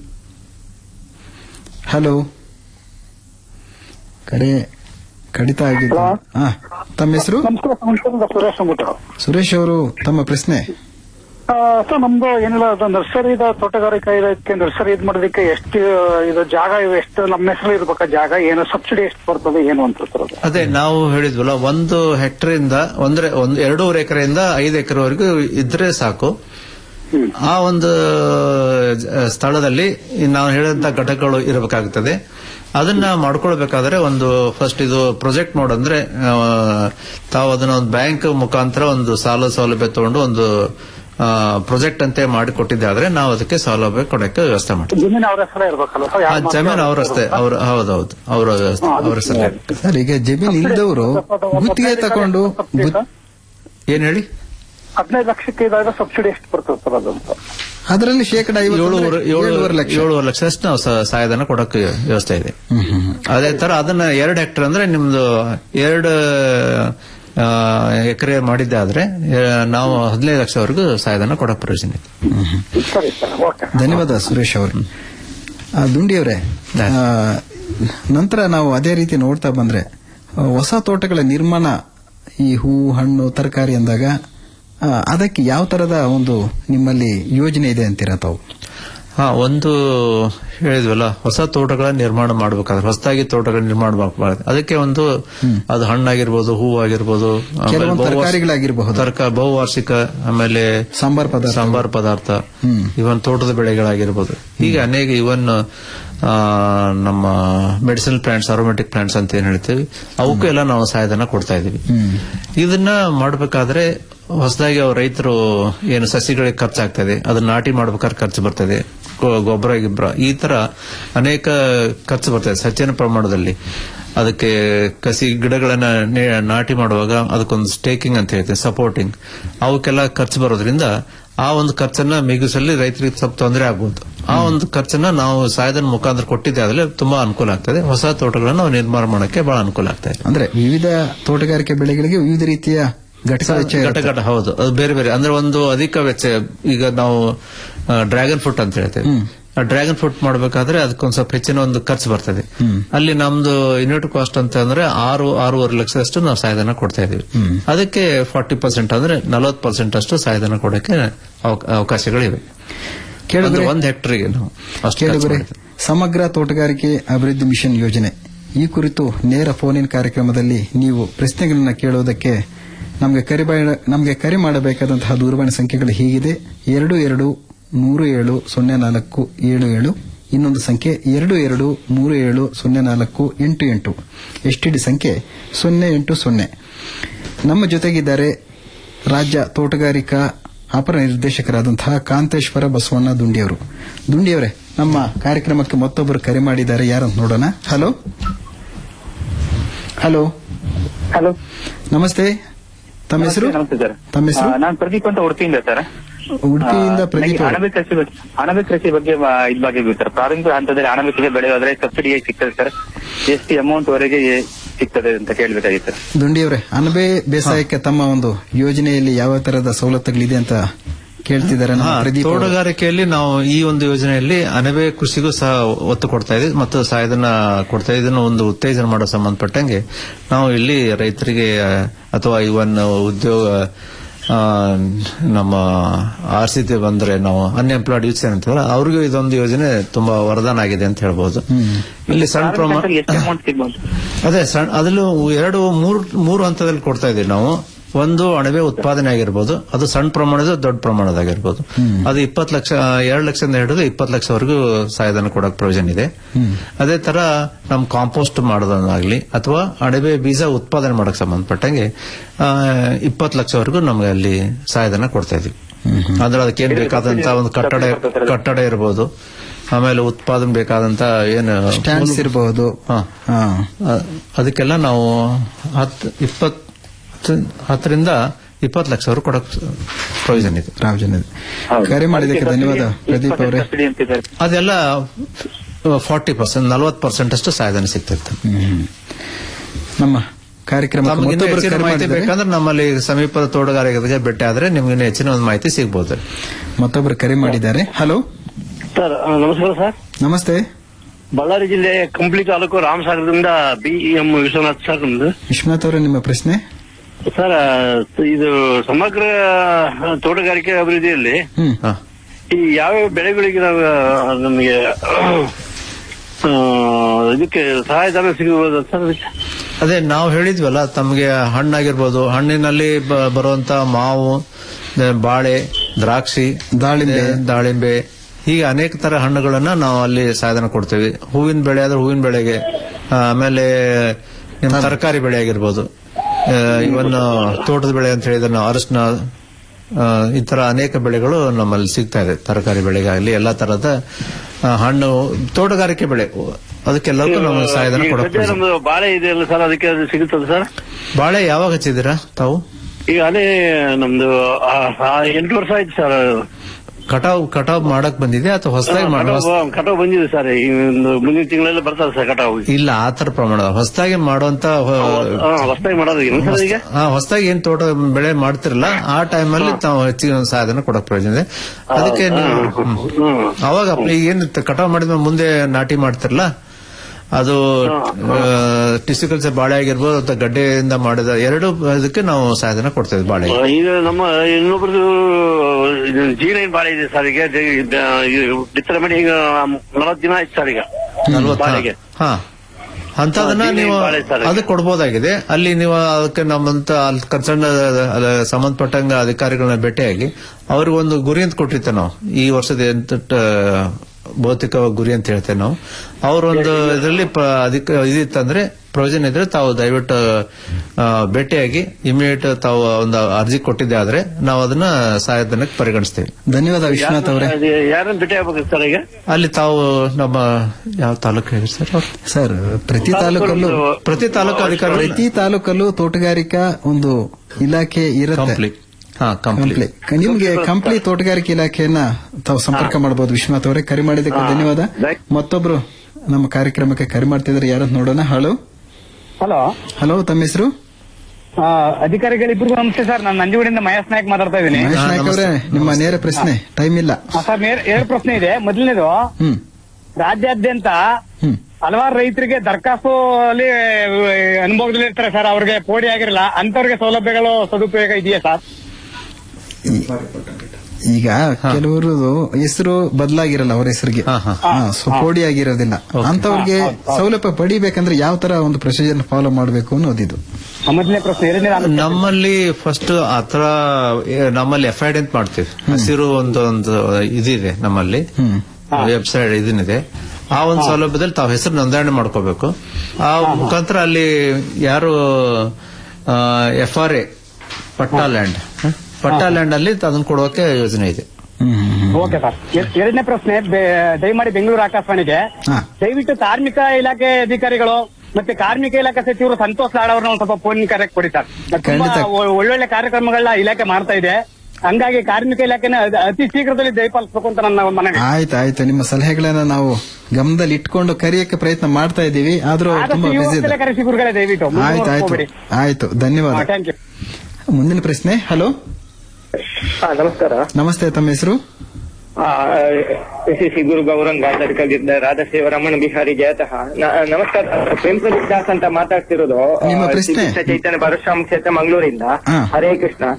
ಹಲೋ ಕರೆ ಕಡಿತ ಆಗಿದ್ದು ಹಾ ತಮ್ಮ ಹೆಸರು ನಮಸ್ಕಾರ ನಮಸ್ಕಾರ ಸುರೇಶ್ ಅಂದ್ಬಿಟ್ಟು ಸುರೇಶ್ ಅವರು ತಮ್ಮ ಪ್ರಶ್ನೆ ಆ, ಸರ್ ನಮ್ದು ಏನಿಲ್ಲ ಅದು ನರ್ಸರಿ ತೋಟಗಾರಿಕಾ ಇದಕ್ಕೆ ನರ್ಸರಿ ಇದ್ ಮಾಡೋದಕ್ಕೆ ಎಷ್ಟು ಇದು ಜಾಗ ಇವೆ ಎಷ್ಟು ನಮ್ಮ ಹೆಸರು ಇರ್ಬೇಕಾ ಜಾಗ ಏನು ಸಬ್ಸಿಡಿ ಎಷ್ಟು ಬರ್ತದೆ ಏನು ಅಂತ ಸರ್ ಅದು ಅದೇ ನಾವು ಹೇಳಿದ್ವಲ್ಲ ಒಂದು ಹೆಕ್ಟರ್ ಇಂದ ಒಂದ್ರೆ ಒಂದು ಎರಡೂವರೆ ಎಕರೆಯಿಂದ ಐದು ಎಕರೆವರೆಗೂ ಇದ್ರೆ ಸಾಕು ಆ ಒಂದು ಜ- ಸ್ಥಳದಲ್ಲಿ ನಾವು ಹೇಳಿದಂತ ಘಟಕಗಳು ಇರಬೇಕಾಗುತ್ತದೆ ಅದನ್ನ ಮಾಡ್ಕೊಳ್ಬೇಕಾದ್ರೆ ಒಂದು ಫಸ್ಟ್ ಇದು ಪ್ರಾಜೆಕ್ಟ್ ಮೋಡ್ ಅಂದ್ರೆ ಆ, ತಾವು ಅದನ್ನ ಒಂದು ಬ್ಯಾಂಕ್ ಮುಖಾಂತರ ಒಂದು ಸಾಲ ಸೌಲಭ್ಯ ತಗೊಂಡು ಒಂದು ಪ್ರಾಜೆಕ್ಟ್ ಅಂತೆ ಮಾಡಿ ಕೊಟ್ಟಿದ್ದೆ ಆದ್ರೆ ನಾವು ಅದಕ್ಕೆ ಸೌಲಭ್ಯ ಕೊಡಕ್ಕೆ ವ್ಯವಸ್ಥೆ ಮಾಡ್ತೀವಿ ಜಮೀನು ಅವ್ರ ಹೆಸರು ಇರ್ಬೇಕಲ್ಲ ಸರ್ ಆ ಯಾರ್ ಮಾಡ್ತಾರೆ ಜಮೀನು ಅವ್ರ ರಸ್ತೆ ಅವ್ರ ಹೌದೌದು ಅವರ ಅವರ ಹೆಸರಲ್ಲೇ ಇರುತ್ತೆ. ಸರ್ ಈಗ ಜಮೀನ್ ಇಲ್ದವರು ಗುತ್ತಿಗೆ ತಕೊಂಡು ಗುತ್- ಏನ್ ಹೇಳಿ ಹದಿನೈದು ಲಕ್ಷಕ್ಕೆ ಇದಾಗ ಸಬ್ಸಿಡಿ ಎಷ್ಟು ಬರ್ತದೆ ಸರ್ ಅದು ಅಂತ ಅದರಲ್ಲಿ ಶೇಕಡ ಏಳುವರೆ ಏಳುವರೆ ಏಳುವರೆ ಲಕ್ಷ ಏಳುವರೆ ಲಕ್ಷದಷ್ಟು ನಾವು ಸ- ಸಹಾಯಧನ ಕೊಡಕ್ಕೆ ವ್ಯವಸ್ಥೆ ಇದೆ ಅದೇ ತರ ಅದನ್ನ ಎರಡು ಹೆಕ್ಟರ್ ಅಂದ್ರೆ ನಿಮ್ದು ಎರಡು ಎಕರೆ ಮಾಡಿದ್ದೆ ಆದ್ರೆ ಆ, ನಾವು ಹದಿನೈದು ಲಕ್ಷವರೆಗೂ ಸಹಾಯಧನ ಕೊಡಕ್ ಪ್ರಯೋಜನ ಇದೆ ಸರಿ ಸರ್ ಓಕೆ ಧನ್ಯವಾದ ಸುರೇಶ್ ಅವರೇ ಆ, ದುಂಡಿಯವರೇ ಆ, ನಂತರ ನಾವು ಅದೇ ರೀತಿ ನೋಡ್ತಾ ಬಂದ್ರೆ ಆ, ಹೊಸ ತೋಟಗಳ ನಿರ್ಮಾಣ ಈ ಹೂ ಹಣ್ಣು ತರಕಾರಿ ಅಂದಾಗ ಆ, ಅದಕ್ಕೆ ಯಾವ ತರದ ಒಂದು ನಿಮ್ಮಲ್ಲಿ ಯೋಜನೆ ಇದೆ ಅಂತೀರಾ ತಾವು ಹಾ ಒಂದು ಹೇಳಿದ್ವಲ್ಲ ಹೊಸ ತೋಟಗಳ ನಿರ್ಮಾಣ ಮಾಡಬೇಕಾದ್ರೆ ಹೊಸದಾಗಿ ತೋಟಗಳ ನಿರ್ಮಾಣ ಮಾಡಬಾರ್ದು ಅದಕ್ಕೆ ಒಂದು ಅದು ಹಣ್ಣಾಗಿರ್ಬೋದು ಹೂವಾಗಿರ್ಬೋದು ಆಮೇಲೆ ಕೆಲವೊಂದು ಬಹುವಾರ್ಷಿಕ- ತರಕಾರಿಗಳಾಗಿರಬಹುದು. ತರಕ ಬಹುವಾರ್ಷಿಕ ಆಮೇಲೆ ಸಾಂಬಾರ್ ಪದಾರ್ಥ ಸಾಂಬಾರ್ ಪದಾರ್ಥ ಇವನ್ ತೋಟದ ಬೆಳೆಗಳಾಗಿರ್ಬೋದು ಹೀಗೆ ಅನೇಕ ಇವನ್ ನಮ್ಮ ಮೆಡಿಸಿನಲ್ ಪ್ಲಾಂಟ್ಸ್ ಅರೋಮೆಟಿಕ್ ಪ್ಲಾಂಟ್ಸ್ ಅಂತ ಏನ್ ಹೇಳ್ತೀವಿ ಅವಕ್ಕೂ ಎಲ್ಲ ನಾವು ಸಹಾಯಧನ ಕೊಡ್ತಾ ಇದೀವಿ ಇದನ್ನ ಮಾಡಬೇಕಾದ್ರೆ ಹೊಸದಾಗಿ ಅವ್ರ ರೈತರು ಏನು ಸಸಿಗಳಿಗೆ ಖರ್ಚಾಗ್ತದೆ ಅದನ್ನ ನಾಟಿ ಮಾಡ್ಬೇಕಾದ್ರೆ ಖರ್ಚು ಬರ್ತದೆ ಗೊ- ಗೊಬ್ಬರ ಗಿಬ್ಬರ ಈ ತರ ಅನೇಕ ಖರ್ಚು ಬರ್ತದೆ ಸಚಿನ ಪ್ರಮಾಣದಲ್ಲಿ ಅದಕ್ಕೆ ಕಸಿ ಗಿಡಗಳನ್ನ ನೆ- ನಾಟಿ ಮಾಡುವಾಗ ಅದಕ್ಕೊಂದು ಸ್ಟೇಕಿಂಗ್ ಅಂತ ಹೇಳ್ತೇವೆ ಸಪೋರ್ಟಿಂಗ್ ಅವಕ್ಕೆಲ್ಲ ಖರ್ಚು ಬರೋದ್ರಿಂದ ಆ ಒಂದು ಖರ್ಚನ್ನ ಮಿಗಿಸಲ್ಲಿ ರೈತರಿಗೆ ಸ್ವಲ್ಪ ತೊಂದರೆ ಆಗ್ಬೋದು ಆ ಒಂದು ಖರ್ಚನ್ನ ನಾವು ಸಾಯಧನ ಮುಖಾಂತರ ಕೊಟ್ಟಿದ್ದೆ ಆದ್ರೆ ತುಂಬಾ ಅನುಕೂಲ ಆಗ್ತದೆ ಹೊಸ ತೋಟಗಳನ್ನ ನಾವು ನಿರ್ಮಾಣ ಮಾಡಕ್ಕೆ ಬಹಳ ಅನುಕೂಲ ಆಗ್ತಾ ಇದೆ ಅಂದ್ರೆ ವಿವಿಧ ತೋಟಗಾರಿಕೆ ಬೆಳೆಗಳಿಗೆ ವಿವಿಧ ರೀತಿಯ ಘಟಕ ವೆಚ್ಚ ಘಟ ಇರುತ್ತೆ. ಘಟ ಹೌದು ಅದು ಬೇರೆ ಬೇರೆ ಅಂದ್ರೆ ಒಂದು ಅಧಿಕ ವೆಚ್ಚ ಈಗ ನಾವು ಡ್ರ್ಯಾಗನ್ ಫ್ರೂಟ್ ಅಂತ ಹೇಳ್ತೇವೆ ಆ ಡ್ರ್ಯಾಗನ್ ಫ್ರೂಟ್ ಮಾಡಬೇಕಾದ್ರೆ ಅದಕ್ಕೊಂದ್ ಸ್ವಲ್ಪ ಹೆಚ್ಚಿನ ಒಂದು ಖರ್ಚು ಬರ್ತದೆ ಅಲ್ಲಿ ನಮ್ದು ಯೂನಿಟ್ ಕಾಸ್ಟ್ ಅಂತ ಅಂದ್ರೆ ಆರು ಆರೂವರೆ ಲಕ್ಷದಷ್ಟು ನಾವು ಸಹಾಯಧನ ಕೊಡ್ತಾ ಇದೀವಿ ಅದಕ್ಕೆ ಫಾರ್ಟಿ ಪರ್ಸೆಂಟ್ ಅಂದ್ರೆ ನಲವತ್ತು ಪರ್ಸೆಂಟ್ ಅಷ್ಟು ಸಹಾಯಧನ ಕೊಡಕ್ಕೆ ಅವಕ- ಅವಕಾಶಗಳಿವೆ ಕೇಳಿದ್ರೆ ಒಂದು- ಒಂದು ಹೆಕ್ಟರ್ಗೆ ನಾವು ಅಷ್ಟು ಖರ್ಚು ಕೇಳಿದರೆ ಮಾಡಿದ್ವಿ. ಸಮಗ್ರ ತೋಟಗಾರಿಕೆ ಅಭಿವೃದ್ಧಿ ಮಿಷನ್ ಯೋಜನೆ ಈ ಕುರಿತು ನೇರ ಫೋನ್ ಇನ್ ಕಾರ್ಯಕ್ರಮದಲ್ಲಿ ನೀವು ಪ್ರಶ್ನೆಗಳನ್ನ ಕೇಳುವುದಕ್ಕೆ ನಮಗೆ ಕರೆ ಬಾ- ನಮಗೆ ಕರೆ ಮಾಡಬೇಕಾದಂತಹ ದೂರವಾಣಿ ಸಂಖ್ಯೆಗಳು ಹೀಗಿದೆ ಎರಡು ಎರಡು ಮೂರು ಏಳು ಸೊನ್ನೆ ನಾಲ್ಕು ಏಳು ಏಳು ಇನ್ನೊಂದು ಸಂಖ್ಯೆ ಎರಡು ಎರಡು ಮೂರು ಏಳು ಸೊನ್ನೆ ನಾಲ್ಕು ಎಂಟು ಎಂಟು ಎಸ್ಟಿಡಿ ಸಂಖ್ಯೆ ಸೊನ್ನೆ ಎಂಟು ಸೊನ್ನೆ ನಮ್ಮ ಜೊತೆಗಿದ್ದಾರೆ ರಾಜ್ಯ ತೋಟಗಾರಿಕಾ ಅಪರ ನಿರ್ದೇಶಕರಾದಂತಹ ಕಾಂತೇಶ್ವರ ಬಸವಣ್ಣ ದುಂಡಿಯವರು ದುಂಡಿಯವರೇ ನಮ್ಮ ಕಾರ್ಯಕ್ರಮಕ್ಕೆ ಮತ್ತೊಬ್ಬರು ಕರೆ ಮಾಡಿದ್ದಾರೆ ಯಾರಂತ ನೋಡೋಣ ಹಲೋ ಹಲೋ ಹಲೋ ನಮಸ್ತೆ ತಮ್ಮ ಹೆಸರು ನಮಸ್ತೆ ಸರ್ ತಮ್ಮ ಹೆಸರು ನಾನು ಪ್ರದೀಪ್ ಅಂತ ಉಡುಪಿಯಿಂದ ಸರ್ ಉಡುಪಿಯಿಂದ ಆ, ಪ್ರದೀಪ್ ನನಗೆ ಅವರು. ಅಣಬೆ ಕೃಷಿ ಬಗ್ಗೆ ಅಣಬೆ ಕೃಷಿ ಬಗ್ಗೆ ಆ, ಇದ್ ಬಗ್ಗೆ ಗೊತ್ತು ಸರ್ ಪ್ರಾರಂಭಿಕ ಹಂತದಲ್ಲಿ ಅಣಬೆ ಕೃಷಿ ಬೆಳೆಯೋದ್ರೆ ಸಬ್ಸಿಡಿ ಹೇಗೆ ಸಿಗ್ತದೆ ಸರ್ ಎಷ್ಟು ಅಮೌಂಟ್ ವರೆಗೆ ಏ- ಸಿಗ್ತದೆ ಅಂತ ಕೇಳಬೇಕಾಗಿತ್ತು ಸರ್ ದುಂಡಿಯವರೇ ಅನಬೆ ಬೇಸಾಯಕ್ಕೆ ತಮ್ಮ ಒಂದು ಯೋಜನೆಯಲ್ಲಿ ಯಾವ ತರದ ಸವಲತ್ತುಗಳಿದೆ ಅಂತ ಕೇಳ್ತಿದ್ದಾರೆ ನಮ್ಮ ಹಾ, ಪ್ರದೀಪ್ ಅವರು. ತೋಟಗಾರಿಕೆಯಲ್ಲಿ ನಾವು ಈ ಒಂದು ಯೋಜನೆಯಲ್ಲಿ ಅಣಬೆ ಕೃಷಿಗೂ ಸಹ ಒತ್ತು ಕೊಡ್ತಾ ಇದ್ದೀವಿ ಮತ್ತು ಸಹಾಯಧನ ಕೊಡ್ತಾ ಇದ್ದೀವಿ. ಇದನ್ನು ಒಂದು ಉತ್ತೇಜನ ಮಾಡೋ ಸಂಬಂಧಪಟ್ಟಂಗೆ ನಾವು ಇಲ್ಲಿ ರೈತರಿಗೆ ಆ, ಅಥವಾ ಇವನ್ ಉದ್ಯೋಗ ಆ, ನಮ್ಮ ಆರ್ ಸಿ ಬಂದ್ರೆ ನಾವು ಅನ್ಎಂಪ್ಲಾಯ್ಡ್ ಯೂತ್ಸ್ ಏನಂತೀವಲ್ಲ ಅವ್ರಿಗೂ ಇದೊಂದು ಯೋಜನೆ ತುಂಬಾ ವರದಾನ ಆಗಿದೆ ಅಂತ ಹೇಳ್ಬೋದು ಇಲ್ಲಿ ಸಣ್ಣ ಪ್ರಾರಂಭಿಕ ಪ್ರಮಾಣ ಹಂತದಲ್ಲಿ ಎಷ್ಟು ಅಮೌಂಟ್ ಸಿಗ್ಬೋದು ಅದೇ ಸಣ್ಣ ಅದರಲ್ಲೂ ಎರಡು ಮೂರು ಮೂರು ಹಂತದಲ್ಲಿ ಕೊಡ್ತಾ ಇದೀವಿ ನಾವು ಒಂದು ಅಣಬೆ ಉತ್ಪಾದನೆ ಆಗಿರ್ಬೋದು ಅದು ಸಣ್ಣ ಪ್ರಮಾಣದ ದೊಡ್ಡ ಪ್ರಮಾಣದಾಗಿರ್ಬೋದು ಅದು ಇಪ್ಪತ್ತು ಲಕ್ಷ ಎರಡು ಲಕ್ಷದಿಂದ ಹಿಡಿದು ಇಪ್ಪತ್ತು ಲಕ್ಷವರೆಗೂ ಸಹಾಯಧನ ಕೊಡಕ್ ಪ್ರಯೋಜನ ಇದೆ ಅದೇ ತರ ನಮ್ ಕಾಂಪೋಸ್ಟ್ ಮಾಡೋದಾಗ್ಲಿ ಅಥವಾ ಅಣಬೆ ಬೀಜ ಉತ್ಪಾದನೆ ಮಾಡಕ್ ಸಂಬಂಧಪಟ್ಟಂಗೆ ಇಪ್ಪತ್ತು ಲಕ್ಷವರೆಗೂ ನಮ್ಗೆ ಅಲ್ಲಿ ಸಹಾಯಧನ ಕೊಡ್ತಾ ಇದೀವಿ ಅಂದ್ರೆ ಅದಕ್ಕೆ ಏನ್ ಬೇಕಾದಂತ ಒಂದು ಕಟ್ಟಡ ಕಟ್ಟಡ ಇರ್ಬೋದು ಆಮೇಲೆ ಉತ್ಪಾದನೆ ಬೇಕಾದಂತ ಏನು ಸ್ಟ್ಯಾಂಡ್ಸ್ ಇರಬಹುದು ಹಾ. ಹಾ ಅ- ಅದಕ್ಕೆಲ್ಲ ನಾವು ಹತ್ತು ಇಪ್ಪತ್ತು ಹತ್ತರಿಂದ ಇಪ್ಪತ್ತು ಲಕ್ಷವರೆಗೂ ಕೊಡಕ್ ಪ್ರಯೋಜನ ಇದೆ ರಾಮಜನ ಕರೆ ಮಾಡಿದ್ದಕ್ಕೆ ಧನ್ಯವಾದ ಪ್ರದೀಪ್ ಅವರೇ ಸಬ್ಸಿಡಿ ಅಂತಿದ್ದಾರೆ ಅದೆಲ್ಲ ಫಾರ್ಟಿ ಪರ್ಸೆಂಟ್ ನಲವತ್ತು ಪರ್ಸೆಂಟ್ ಅಷ್ಟು ಸಹಾಯಧನ ಸಿಗ್ತಿತ್ತು ಹ್ಮ್. ನಮ್ಮ ಕಾರ್ಯಕ್ರಮ ನಮ್ಗೆ ಇನ್ನೂ ಮತ್ತೊಬ್ಬರು ಹೆಚ್ಚಿನ ಕರೆ ಮಾಹಿತಿ ಮಾಡಿದ್ದಾರೆ ಬೇಕಂದ್ರೆ ನಮ್ಮಲ್ಲಿ ಸಮೀಪದ ತೋಟಗಾರಿಕೆಗೆ ಭೇಟಿ ಆದ್ರೆ ನಿಮ್ಗೆ ಇನ್ನೂ ಹೆಚ್ಚಿನ ಒಂದು ಮಾಹಿತಿ ಸಿಗ್ಬೋದು ಮತ್ತೊಬ್ಬರು ಕರೆ ಮಾಡಿದ್ದಾರೆ ಹಲೋ ಸರ್ ನಮಸ್ಕಾರ ಸರ್ ನಮಸ್ತೆ ಬಳ್ಳಾರಿ ಜಿಲ್ಲೆ ಕಂಪ್ಲಿ ತಾಲೂಕು ರಾಮಸಾಗರದಿಂದ ಬಿ ಎಂ ವಿಶ್ವನಾಥ್ ಸರ್ ನಮ್ದು ವಿಶ್ವನಾಥ್ ಅವರೇ ನಿಮ್ಮ ಪ್ರಶ್ನೆ ಸರ್ ಇದು ಸಮಗ್ರ ತೋಟಗಾರಿಕೆ ಅಭಿವೃದ್ಧಿಯಲ್ಲಿ ಹ್ಮ್ ಹಾ. ಈ ಯಾವ್ಯಾವ ಬೆಳೆಗಳಿಗೆ ನಾವು ನಮಗೆ ಆ, ಇದಕ್ಕೆ ಸಹಾಯಧನ ಸಿಗಬಹುದು ಸರ್ ಅದಕ್ಕೆ ಅದೇ ನಾವು ಹೇಳಿದ್ವಲ್ಲ ತಮಗೆ ಹಣ್ಣಾಗಿರ್ಬೋದು ಹಣ್ಣಿನಲ್ಲಿ ಬ- ಬರುವಂತ ಮಾವು ಆ, ಬಾಳೆ ದ್ರಾಕ್ಷಿ ದಾಳಿಂಬೆ. ಆ, ದಾಳಿಂಬೆ ಹೀಗೆ ಅನೇಕ ತರ ಹಣ್ಣುಗಳನ್ನ ನಾವು ಅಲ್ಲಿ ಸಾಧನ ಕೊಡ್ತೇವೆ ಹೂವಿನ ಬೆಳೆ ಆದ್ರೆ ಹೂವಿನ ಬೆಳೆಗೆ ಆ, ಆಮೇಲೆ ನಿಮ್ಮ ತರಕಾರಿ ಬೆಳೆ ಆಗಿರ್ಬೋದು ಇವನ್ ತೋಟದ ಬೆಳೆ ಅಂತ ಹೇಳಿದ್ರೆ ನಾವು ಅರಶಿನ ಆ, ಈ ತರ ಅನೇಕ ಬೆಳೆಗಳು ನಮ್ಮಲ್ಲಿ ಸಿಗ್ತಾ ಇದೆ ತರಕಾರಿ ಬೆಳೆಗಾಗಲಿ ಎಲ್ಲಾ ತರದ ಆ, ಹಣ್ಣು ತೋಟಗಾರಿಕೆ ಬೆಳೆ ಅದಕ್ಕೆಲ್ಲಕ್ಕೂ ನಾವು ಸಹಾಯಧನ ಈಗ ಕೊಡಕ್ಕೆ ಸದ್ಯ ನಮ್ದು ಬಾಳೆ ಇದೆಯಲ್ಲ ಸರ್ ಅದಕ್ಕೆ ಅದು ಸಿಗುತ್ತದೆ ಸರ್ ಬಾಳೆ ಯಾವಾಗ ಹಚ್ಚಿದ್ದೀರಾ ತಾವು ಈಗ ಅದೇ ನಮ್ದು ಆ, ಆ, ಎಂಟು ವರ್ಷ ಆಯ್ತು ಸರ್ ಕಟಾವ್ ಕಟಾವ್ ಮಾಡಕ್ ಬಂದಿದೆ ಅಥವಾ ಹೊಸದಾಗಿ ಮಾಡ ಕಟಾವು ಕಟಾವು ಬಂದಿದೆ ಸರ್ ಈ ಒಂದು ಮುಂದಿನ ತಿಂಗಳಲ್ಲಿ ಬರ್ತದೆ ಸರ್ ಕಟಾವು ಇಲ್ಲ ಆ ತರ ಪ್ರಮಾಣ ಹೊಸದಾಗಿ ಮಾಡುವಂತ ಹೊಸದಾಗಿ ಮಾಡೋದು ಏನು ಸರ್ ಈಗ ಹೊಸದಾಗಿ ಏನ್ ತೋಟ ಬೆಳೆ ಮಾಡ್ತಿರಲ್ಲ ಆ ಟೈಮಲ್ಲಿ ತಾವು ಹೆಚ್ಚಿಗೆ ಒಂದು ಸಾಧನ ಕೊಡಕ್ ಪ್ರಯೋಜನ ಇದೆ ಅದಕ್ಕೆ ನೀವು ಹ್ಮ್. ಹ್ಮ್ ಅವಾಗ ಈಗ ಏನ್ ಕಟಾವ್ ಮಾಡಿದ ಮುಂದೆ ನಾಟಿ ಮಾಡ್ತಿರಲ್ಲ ಅದು ಟಿಶ್ಯೂ ಕಲ್ಚರ್ ಬಾಳೆ ಆಗಿರ್ಬೋದು ಅಥವಾ ಗಡ್ಡೆಯಿಂದ ಮಾಡಿದ ಎರಡು ಇದಕ್ಕೆ ನಾವು ಸಾಧನ ಕೊಡ್ತೇವೆ ಬಾಳೆ ಈಗ ನಮ್ಮ ಇನ್ನೊಬ್ರದ್ದು ಜಿ ನೈನ್ ಬಾಳೆ ಇದೆ ಸರ್ ಈಗ ಜೆ- ಇದು ಬಿತ್ತನೆ ಮಾಡಿ ಈಗ ನಲವತ್ತು ದಿನ ಆಯ್ತು ಸರ್ ಈಗ ಬಾಳೆಗೆ ಹಾ ಅಂತದನ್ನ ಹಾ, ನೀವು ಜೀನಿ ಬಾಳೆ ಸರ್. ಅದು ಕೊಡ್ಬೋದಾಗಿದೆ ಅಲ್ಲಿ ನೀವು ಅದಕ್ಕೆ ನಮ್ಮಂತ ಅಲ್ಲಿ ಕನ್ಸರ್ನ್ ಸಂಬಂಧಪಟ್ಟಂಗ ಅಧಿಕಾರಿಗಳನ್ನ ಭೇಟಿಯಾಗಿ ಅವ್ರಿಗೊಂದು ಗುರಿ ಅಂತ ಕೊಟ್ಟಿರ್ತೇವೆ ನಾವು ಈ ವರ್ಷದ ಎಂತ ಭೌತಿಕ ಗುರಿ ಅಂತ ಹೇಳ್ತೇವೆ ನಾವು ಅವರೊಂದು ಇದರಲ್ಲಿ ಅಧಿಕ ಇದಿತ್ತಂದ್ರೆ ಪ್ರಯೋಜನ ಇದ್ರೆ ತಾವು ದಯವಿಟ್ಟು ಆ, ಭೇಟಿಯಾಗಿ ಇಮಿಡಿಯೇಟ್ ತಾವು ಒಂದು ಅರ್ಜಿ ಕೊಟ್ಟಿದ್ದೆ ಆದ್ರೆ ನಾವು ಅದನ್ನ ಸಹಾಯಧನಕ್ಕೆ ಪರಿಗಣಿಸ್ತೇವೆ ಧನ್ಯವಾದ ವಿಶ್ವನಾಥ್ ಅವರೇ ಯಾರನ್ನ ಭೇಟಿ ಆಗ್ಬೇಕು ಸರ್ ಈಗ ಅಲ್ಲಿ ತಾವು ನಮ್ಮ ಯಾವ ತಾಲೂಕು ಹೇಳಿ ಸರ್ ಅವ್ರು? ಸರ್ ಪ್ರತಿ ತಾಲೂಕಲ್ಲೂ ಪ್ರತಿ ತಾಲೂಕು ಅಧಿಕಾರಿ ಪ್ರತಿ ತಾಲೂಕಲ್ಲೂ ತೋಟಗಾರಿಕಾ ಒಂದು ಇಲಾಖೆ ಇರುತ್ತೆ ಕಂಪ್ಲೀಟ್ ಹಾ ಕಂಪ್ಲೀಟ್ ಕಂಪ್ಲಿ ನಿಮ್ಗೆ ಕಂಪ್ಲಿ ತೋಟಗಾರಿಕೆ ಇಲಾಖೆಯನ್ನ ತಾವು ಸಂಪರ್ಕ ಮಾಡಬಹುದು ವಿಶ್ವನಾಥ್ ಅವರೇ ಕರೆ ಮಾಡಿದ್ದಕ್ಕೆ ಧನ್ಯವಾದ ಮತ್ತೊಬ್ರು ನಮ್ಮ ಕಾರ್ಯಕ್ರಮಕ್ಕೆ ಕರೆ ಮಾಡ್ತಿದ್ರೆ ಯಾರಂತ ನೋಡೋಣ ಹಲೋ ಹಲೋ ಹಲೋ ತಮ್ಮ ಹೆಸರು ಅಧಿಕಾರಿಗಳಿಬ್ರಿಗೂ ನಮಸ್ತೆ ಸರ್ ನಾನು ನಂಜುಗೂಡಿಂದ ಮಹೇಶ್ ನಾಯಕ್ ಮಾತಾಡ್ತಾ ಇದ್ದೀನಿ ಮಹೇಶ್ ನಾಯ್ಕ ಅವರೇ ನಿಮ್ಮ ನೇರ ಪ್ರಶ್ನೆ ಟೈಮ್ ಇಲ್ಲ ಸರ್ ನೇರ- ಎರಡು ಪ್ರಶ್ನೆ ಇದೆ ಮೊದಲನೇದು ಹ್ಮ್ ರಾಜ್ಯಾದ್ಯಂತ ಹ್ಮ್ ಹಲವಾರು ರೈತರಿಗೆ ದರಖಾಸ್ತು ಅಲ್ಲಿ ಅನುಭವದಲ್ಲಿ ಇರ್ತಾರೆ ಸರ್ ಅವ್ರಿಗೆ ಪೋಡಿ ಆಗಿರಲ್ಲ ಅಂತವ್ರಿಗೆ ಸೌಲಭ್ಯಗಳು ಸದುಪಯೋಗ ಇದೆಯಾ ಸರ್ ಈಗ ಕೆಲವರು ಹೆಸರು ಬದಲಾಗಿರಲ್ಲ ಅವ್ರ ಹೆಸರಿಗೆ ಹಾ, ಹಾ. ಸೊ ಪೋಡಿ ಆಗಿರೋದಿಲ್ಲ ಅಂತವ್ರಿಗೆ ಸೌಲಭ್ಯ ಪಡಿಬೇಕಂದ್ರೆ ಯಾವ ತರ ಒಂದು ಪ್ರೊಸೀಜರ್ ಫಾಲೋ ಮಾಡಬೇಕು ಅನ್ನೋದಿದು ಮೊದಲನೇ ಪ್ರಶ್ನೆ ಎರಡನೇ ನಾನು- ನಮ್ಮಲ್ಲಿ ಫಸ್ಟ್ ಆತರ ಏ, ನಮ್ಮಲ್ಲಿ ಎಫ್ಐಡಿ ಅಂತ ಮಾಡ್ತೀವಿ ಹಸಿರು ಒಂದು ಒಂದು ಇದಿದೆ ನಮ್ಮಲ್ಲಿ ಹ್ಮ್ ವೆಬ್ಸೈಟ್ ಇದನ್ನಿದೆ ಆ ಒಂದು ಸೌಲಭ್ಯದಲ್ಲಿ ತಾವು ಹೆಸರು ನೋಂದಣಿ ಮಾಡ್ಕೋಬೇಕು ಆ ಮುಖಾಂತರ ಅಲ್ಲಿ ಯಾರು F R A patta land patta land ಅಲ್ಲಿ ಅದನ್ನ ಕೊಡೋಕೆ ಯೋಜನೆ ಇದೆ ಹ್ಮ್ ಹ್ಮ್, ಹ್ಮ್ ಓಕೆ ಸರ್ ಎ- ಎರಡನೇ ಪ್ರಶ್ನೆ ಬೆ- ದಯಮಾಡಿ ಬೆಂಗಳೂರು ಆಕಾಶವಾಣಿಗೆ ಹಾ. ದಯವಿಟ್ಟು ಕಾರ್ಮಿಕ ಇಲಾಖೆ ಅಧಿಕಾರಿಗಳು ಮತ್ತೆ ಕಾರ್ಮಿಕ ಇಲಾಖೆ ಸಚಿವರು ಸಂತೋಷ್ ಲಾಡ್ ಅವ್ರನ್ನ ಒಂದ್ ಸ್ವಲ್ಪ ಫೋನ್ ಕರೆಕ್ಟ್ ಕೊಡಿ ಸರ್ ತುಂಬಾ ಖಂಡಿತ. ಒ- ಒಳ್ಳೊಳ್ಳೆ ಕಾರ್ಯಕ್ರಮಗಳನ್ನ ಇಲಾಖೆ ಮಾಡ್ತಾ ಇದೆ ಹಂಗಾಗಿ ಕಾರ್ಮಿಕ ಇಲಾಖೆನ ಅದ- ಅತಿ ಶೀಘ್ರದಲ್ಲಿ ದಯಪಾಲಿಸಬೇಕು ಅಂತ ನನ್ನ ಮನವಿ ಆಯ್ತು ಆಯ್ತು ನಿಮ್ಮ ಸಲಹೆಗಳನ್ನ ನಾವು ಗಮನದಲ್ಲಿ ಇಟ್ಕೊಂಡು ಕರೆಯಕ್ಕೆ ಪ್ರಯತ್ನ ಮಾಡ್ತಾ ಇದ್ದೀವಿ ಆದ್ರೂ ಆದಷ್ಟು ತುಂಬಾ ಬಿಸಿ ಇವತ್ತೇ ಇದೆ ಕರೆಸಿ ಗುರುಗಳೇ ದಯವಿಟ್ಟು ಆಯ್ತು ಆಯ್ತು ಹೋಗ್ಬೇಡಿ ಆಯ್ತು ಧನ್ಯವಾದ ಥ್ಯಾಂಕ್ ಯು ಮುಂದಿನ ಪ್ರಶ್ನೆ ಹಲೋ ಹಾ ನಮಸ್ಕಾರ ನಮಸ್ತೆ ತಮ್ಮ ಹೆಸರು ಎಸ್ ಸಿ ಗುರು ಗೌರಂಗ ಗಿದ್ದ ರಾಧಶಿವ ರಮಣ ಬಿಹಾರಿ ಜಯತಃ ನ- ನಮಸ್ಕಾರ ಪ್ರೇಮ್ ಪ್ರದೀಪ್ ದಾಸ್ ಅಂತ ಮಾತಾಡ್ತಿರೋದು ಆ, ನಿಮ್ಮ ಪ್ರಶ್ನೆ? ಶ್ರೀಕೃಷ್ಣ ಚೈತನ್ಯ ಪರಶುರಾಮ ಕ್ಷೇತ್ರ ಮಂಗಳೂರಿಂದ ಹಾ. ಹರೇ ಕೃಷ್ಣ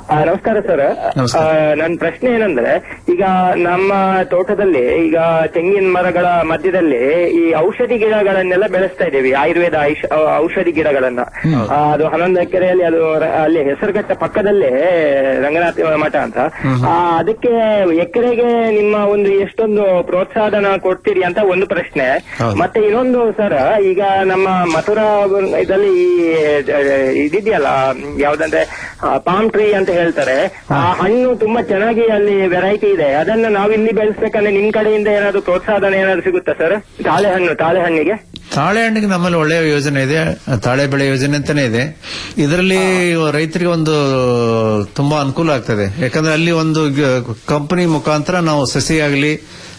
ಆ, ನಮಸ್ಕಾರ ಸರ್ ನಮಸ್ಕಾರ. ನನ್ನ ಪ್ರಶ್ನೆ ಏನಂದ್ರೆ ಈಗ ನಮ್ಮ ತೋಟದಲ್ಲಿ ಈಗ ತೆಂಗಿನ ಮರಗಳ ಮಧ್ಯದಲ್ಲಿ ಈ ಔಷಧಿ ಗಿಡಗಳನ್ನೆಲ್ಲ ಬೆಳೆಸ್ತಾ ಇದ್ದೀವಿ ಆಯುರ್ವೇದ ಐಷ್- ಔ- ಔಷಧಿ ಗಿಡಗಳನ್ನ ಆ, ಅದು ಹನ್ನೊಂದು ಎಕರೆಯಲ್ಲಿ ಅದು ರ- ಅಲ್ಲಿ ಹೆಸರುಘಟ್ಟ ಪಕ್ಕದಲ್ಲೇ ರಂಗನಾಥ ಮಠ ಅಂತ ಆ, ಅದಕ್ಕೆ ಎಕರೆಗೆ ನಿಮ್ಮ ಒಂದು ಎಷ್ಟೊಂದು ಪ್ರೋತ್ಸಾಹನ ಕೊಡ್ತೀರಿ ಅಂತ ಒಂದು ಪ್ರಶ್ನೆ ಹೌದು. ಮತ್ತೆ ಇನ್ನೊಂದು ಸರ್ ಈಗ ನಮ್ಮ ಮಥುರಾ ಇದರಲ್ಲಿ ಈ ಆ, ಇದಿದೆಯಲ್ಲ ಯಾವ್ದಂದ್ರೆ ಪಾಮ್ ಟ್ರೀ ಅಂತ ಹೇಳ್ತಾರೆ ಆ ಹಣ್ಣು ತುಂಬಾ ಚೆನ್ನಾಗಿ ಅಲ್ಲಿ ವೆರೈಟಿ ಇದೆ ಅದನ್ನ ನಾವು ಇಲ್ಲಿ ಬೆಳೆಸ್ಬೇಕಂದ್ರೆ ನಿಮ್ ಕಡೆಯಿಂದ ಏನಾದ್ರು ಪ್ರೋತ್ಸಾಹನ ಏನಾದ್ರು ಸಿಗುತ್ತಾ ಸರ್ ತಾಳೆ ಹಣ್ಣು ತಾಳೆ ಹಣ್ಣಿಗೆ ತಾಳೆ ಹಣ್ಣಿಗೆ ನಮ್ಮಲ್ಲಿ ಒಳ್ಳೆಯ ಯೋಜನೆ ಇದೆ ತಾಳೆ ಬೆಳೆ ಯೋಜನೆ ಅಂತಾನೆ ಇದೆ ಇದರಲ್ಲಿ ರೈತರಿಗೆ ಒಂದು ತುಂಬಾ ಅನುಕೂಲ ಆಗ್ತದೆ ಯಾಕಂದ್ರೆ ಅಲ್ಲಿ ಒಂದು ಕಂಪನಿ ಮುಖಾಂತರ ನಾವು ಸಸಿ ಆಗಲಿ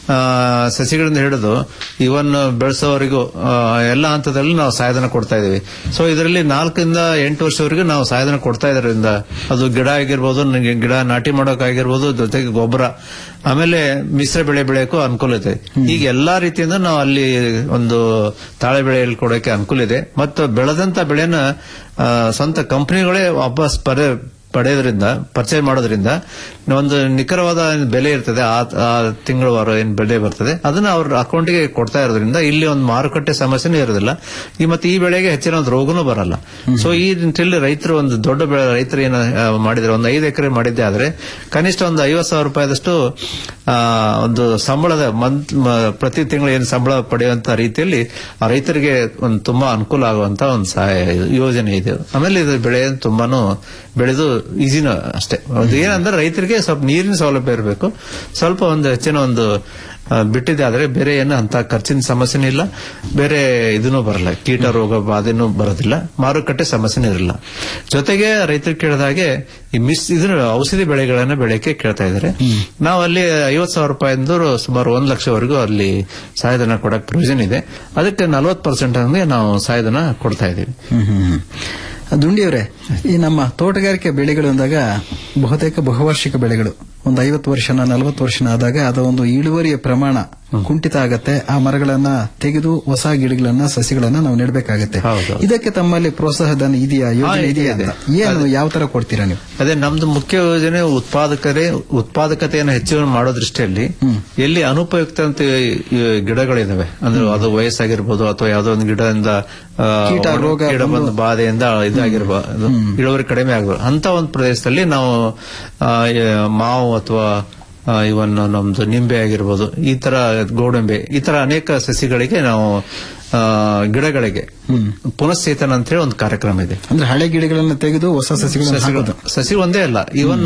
ಸಸಿಗಳಿಂದ ಹಿಡಿದು ಇವನ್ ಬೆಳೆಸೋವರೆಗೂ ಆ, ಎಲ್ಲ ಹಂತದಲ್ಲಿ ನಾವು ಸಹಾಯಧನ ಕೊಡ್ತಾ ಇದೀವಿ ಸೊ ಇದರಲ್ಲಿ ನಾಲ್ಕರಿಂದ ಎಂಟು ವರ್ಷವರೆಗೂ ನಾವು ಸಹಾಯಧನ ಕೊಡ್ತಾ ಇದರಿಂದ ಅದು ಗಿಡ ಆಗಿರ್ಬೋದು ನನಗೆ ಗಿಡ ನಾಟಿ ಮಾಡೋಕ್ಕಾಗಿರ್ಬೋದು ಜೊತೆಗೆ ಗೊಬ್ಬರ ಆಮೇಲೆ ಮಿಶ್ರ ಬೆಳೆ ಬೆಳೆಯಕ್ಕೂ ಅನುಕೂಲ ಇದೆ ಈಗ ಎಲ್ಲಾ ರೀತಿಯಿಂದ ನಾವು ಅಲ್ಲಿ ಒಂದು ತಾಳೆ ಬೆಳೆ ಕೊಡೋಕೆ ಅನುಕೂಲ ಇದೆ ಮತ್ತು ಬೆಳೆದಂತ ಬೆಳೆನ ಆ, ಸ್ವಂತ ಕಂಪನಿಗಳೇ ವಾಪಸ್ ಪಡೆ ಪಡೆಯೋದ್ರಿಂದ ಪರ್ಚೇಸ್ ಮಾಡೋದ್ರಿಂದ ಒಂದು ನಿಖರವಾದ ಬೆಲೆ ಇರ್ತದೆ ಆ ಆ ತಿಂಗಳವಾರ ಏನ್ ಬೆಲೆ ಬರ್ತದೆ ಅದನ್ನ ಅವ್ರ ಅಕೌಂಟ್ಗೆ ಕೊಡ್ತಾ ಇರೋದ್ರಿಂದ ಇಲ್ಲಿ ಒಂದು ಮಾರುಕಟ್ಟೆ ಸಮಸ್ಯೆನೂ ಇರೋದಿಲ್ಲ ಈ ಮತ್ತೆ ಈ ಬೆಳೆಗೆ ಹೆಚ್ಚಿನ ಒಂದು ರೋಗನೂ ಬರಲ್ಲ ಸೊ ಈ ನಿಟ್ಟಿನಲ್ಲಿ ರೈತರು ಒಂದು ದೊಡ್ಡ ಬೆಳೆ ರೈತರು ಏನು ಆ, ಮಾಡಿದ್ರೆ ಒಂದು ಐದು ಎಕರೆ ಮಾಡಿದ್ದೆ ಆದ್ರೆ ಕನಿಷ್ಠ ಒಂದು ಐವತ್ತು ಸಾವಿರ ರೂಪಾಯಿದಷ್ಟು ಆ, ಒಂದು ಸಂಬಳದ ಮಂತ್ ಮ- ಪ್ರತಿ ತಿಂಗಳು ಏನು ಸಂಬಳ ಪಡೆಯುವಂತ ರೀತಿಯಲ್ಲಿ ಆ ರೈತರಿಗೆ ಒಂದು ತುಂಬಾ ಅನುಕೂಲ ಆಗುವಂತ ಒಂದು ಸಹಾಯ ಯೋಜನೆ ಇದೆ ಆಮೇಲೆ ಇದು ಬೆಳೆ ತುಂಬಾನು ಬೆಳೆದು ಈಸಿನ ಅಷ್ಟೇ ಅದು ಏನಂದ್ರೆ ರೈತರಿಗೆ ಸ್ವಲ್ಪ ನೀರಿನ ಸೌಲಭ್ಯ ಇರಬೇಕು ಸ್ವಲ್ಪ ಒಂದು ಹೆಚ್ಚಿನ ಒಂದು ಆ, ಬಿಟ್ಟಿದೆ ಆದ್ರೆ ಬೇರೆ ಏನು ಅಂತ ಖರ್ಚಿನ ಸಮಸ್ಯೆನೂ ಇಲ್ಲ ಬೇರೆ ಇದನ್ನು ಬರಲ್ಲ ಕೀಟ ರೋಗ ಬಾಧೆನೂ ಬರೋದಿಲ್ಲ ಮಾರುಕಟ್ಟೆ ಸಮಸ್ಯೆನೂ ಇರಲ್ಲ ಜೊತೆಗೆ ರೈತರು ಕೇಳಿದ ಹಾಗೆ ಈ ಮಿಸ್ ಇದ್ರ ಔಷಧಿ ಬೆಳೆಗಳನ್ನ ಬೆಳೆಯಕ್ಕೆ ಕೇಳ್ತಾ ಇದ್ದಾರೆ ನಾವು ಅಲ್ಲಿ ಐವತ್ ಸಾವಿರ ರೂಪಾಯಿಂದ ಸುಮಾರು ಒಂದ್ ಲಕ್ಷವರೆಗೂ ಅಲ್ಲಿ ಸಹಾಯಧನ ಕೊಡಕ್ ಪ್ರಯೋಜನ ಇದೆ ಅದಕ್ಕೆ ನಲವತ್ತು ಪರ್ಸೆಂಟ್ ಹಂಗೆ ನಾವು ಸಹಾಯಧನ ಕೊಡ್ತಾ ಇದ್ದೀವಿ ಹ್ಮ್, ಹ್ಮ್, ಹ್ಮ್. ದುಂಡಿಯವರೇ ಈ ನಮ್ಮ ತೋಟಗಾರಿಕೆ ಬೆಳೆಗಳು ಅಂದಾಗ ಬಹುತೇಕ ಬಹುವಾರ್ಷಿಕ ಬೆಳೆಗಳು ಒಂದು ಐವತ್ತು ವರ್ಷನ ನಲವತ್ತು ವರ್ಷನ ಆದಾಗ ಅದರ ಒಂದು ಇಳುವರಿಯ ಪ್ರಮಾಣ ಕುಂಠಿತ ಆಗತ್ತೆ ಆ ಮರಗಳನ್ನ ತೆಗೆದು ಹೊಸ ಗಿಡಗಳನ್ನ ಸಸಿಗಳನ್ನ ನಾವು ನೆಡಬೇಕಾಗತ್ತೆ ಹೌದು. ಇದಕ್ಕೆ ತಮ್ಮಲ್ಲಿ ಪ್ರೋತ್ಸಾಹಧನ ಇದೆಯಾ ಯೋಜನೆ ಹಾ, ಇದೆಯಾ ಇದೆ, ಅಂತ ಏನು ಯಾವ ತರ ಕೊಡ್ತೀರಾ ನೀವು ಅದೇ ನಮ್ದು ಮುಖ್ಯ ಯೋಜನೆ ಉತ್ಪಾದಕರೇ ಉತ್ಪಾದಕತೆಯನ್ನು ಹೆಚ್ಚು ಮಾಡೋ ದೃಷ್ಟಿಯಲ್ಲಿ ಎಲ್ಲಿ ಅನುಪಯುಕ್ತ ಅಂತ ಈ ಗಿಡಗಳಿದಾವೆ ಅಂದ್ರೆ ಅದು ವಯಸ್ಸಾಗಿರ್ಬೋದು ಅಥವಾ ಯಾವುದೋ ಒಂದು ಗಿಡದಿಂದ ಆ, ಕೀಟ, ಒಣ- ರೋಗ ಕೀಟ ಬಂದು- ಬಂದು ಬಾಧೆಯಿಂದ ಇದಾಗಿರ್ಬೋದು ಇಳುವರಿ ಕಡಿಮೆ ಆಗಬಹುದು ಅಂತ ಒಂದು ಪ್ರದೇಶದಲ್ಲಿ ನಾವು ಆ, ಈ ಮಾವು ಅಥವಾ ಇವನ್ ನಮ್ದು ನಿಂಬೆ ಆಗಿರ್ಬೋದು ಈ ತರ ಗೋಡಂಬೆ ಈ ತರ ಅನೇಕ ಸಸಿಗಳಿಗೆ ನಾವು ಆ, ಗಿಡಗಳಿಗೆ ಪುನಶ್ಚೇತನ ಅಂತ ಹೇಳಿ ಒಂದು ಕಾರ್ಯಕ್ರಮ ಇದೆ ಅಂದ್ರೆ ಹಳೆ ಗಿಡಗಳನ್ನ ತೆಗೆದು ಹೊಸ ಸಸಿಗಳನ್ನ ಸಸಿಗಳು ಹಾಕೋದು ಸಸಿ ಒಂದೇ ಅಲ್ಲ ಇವನ್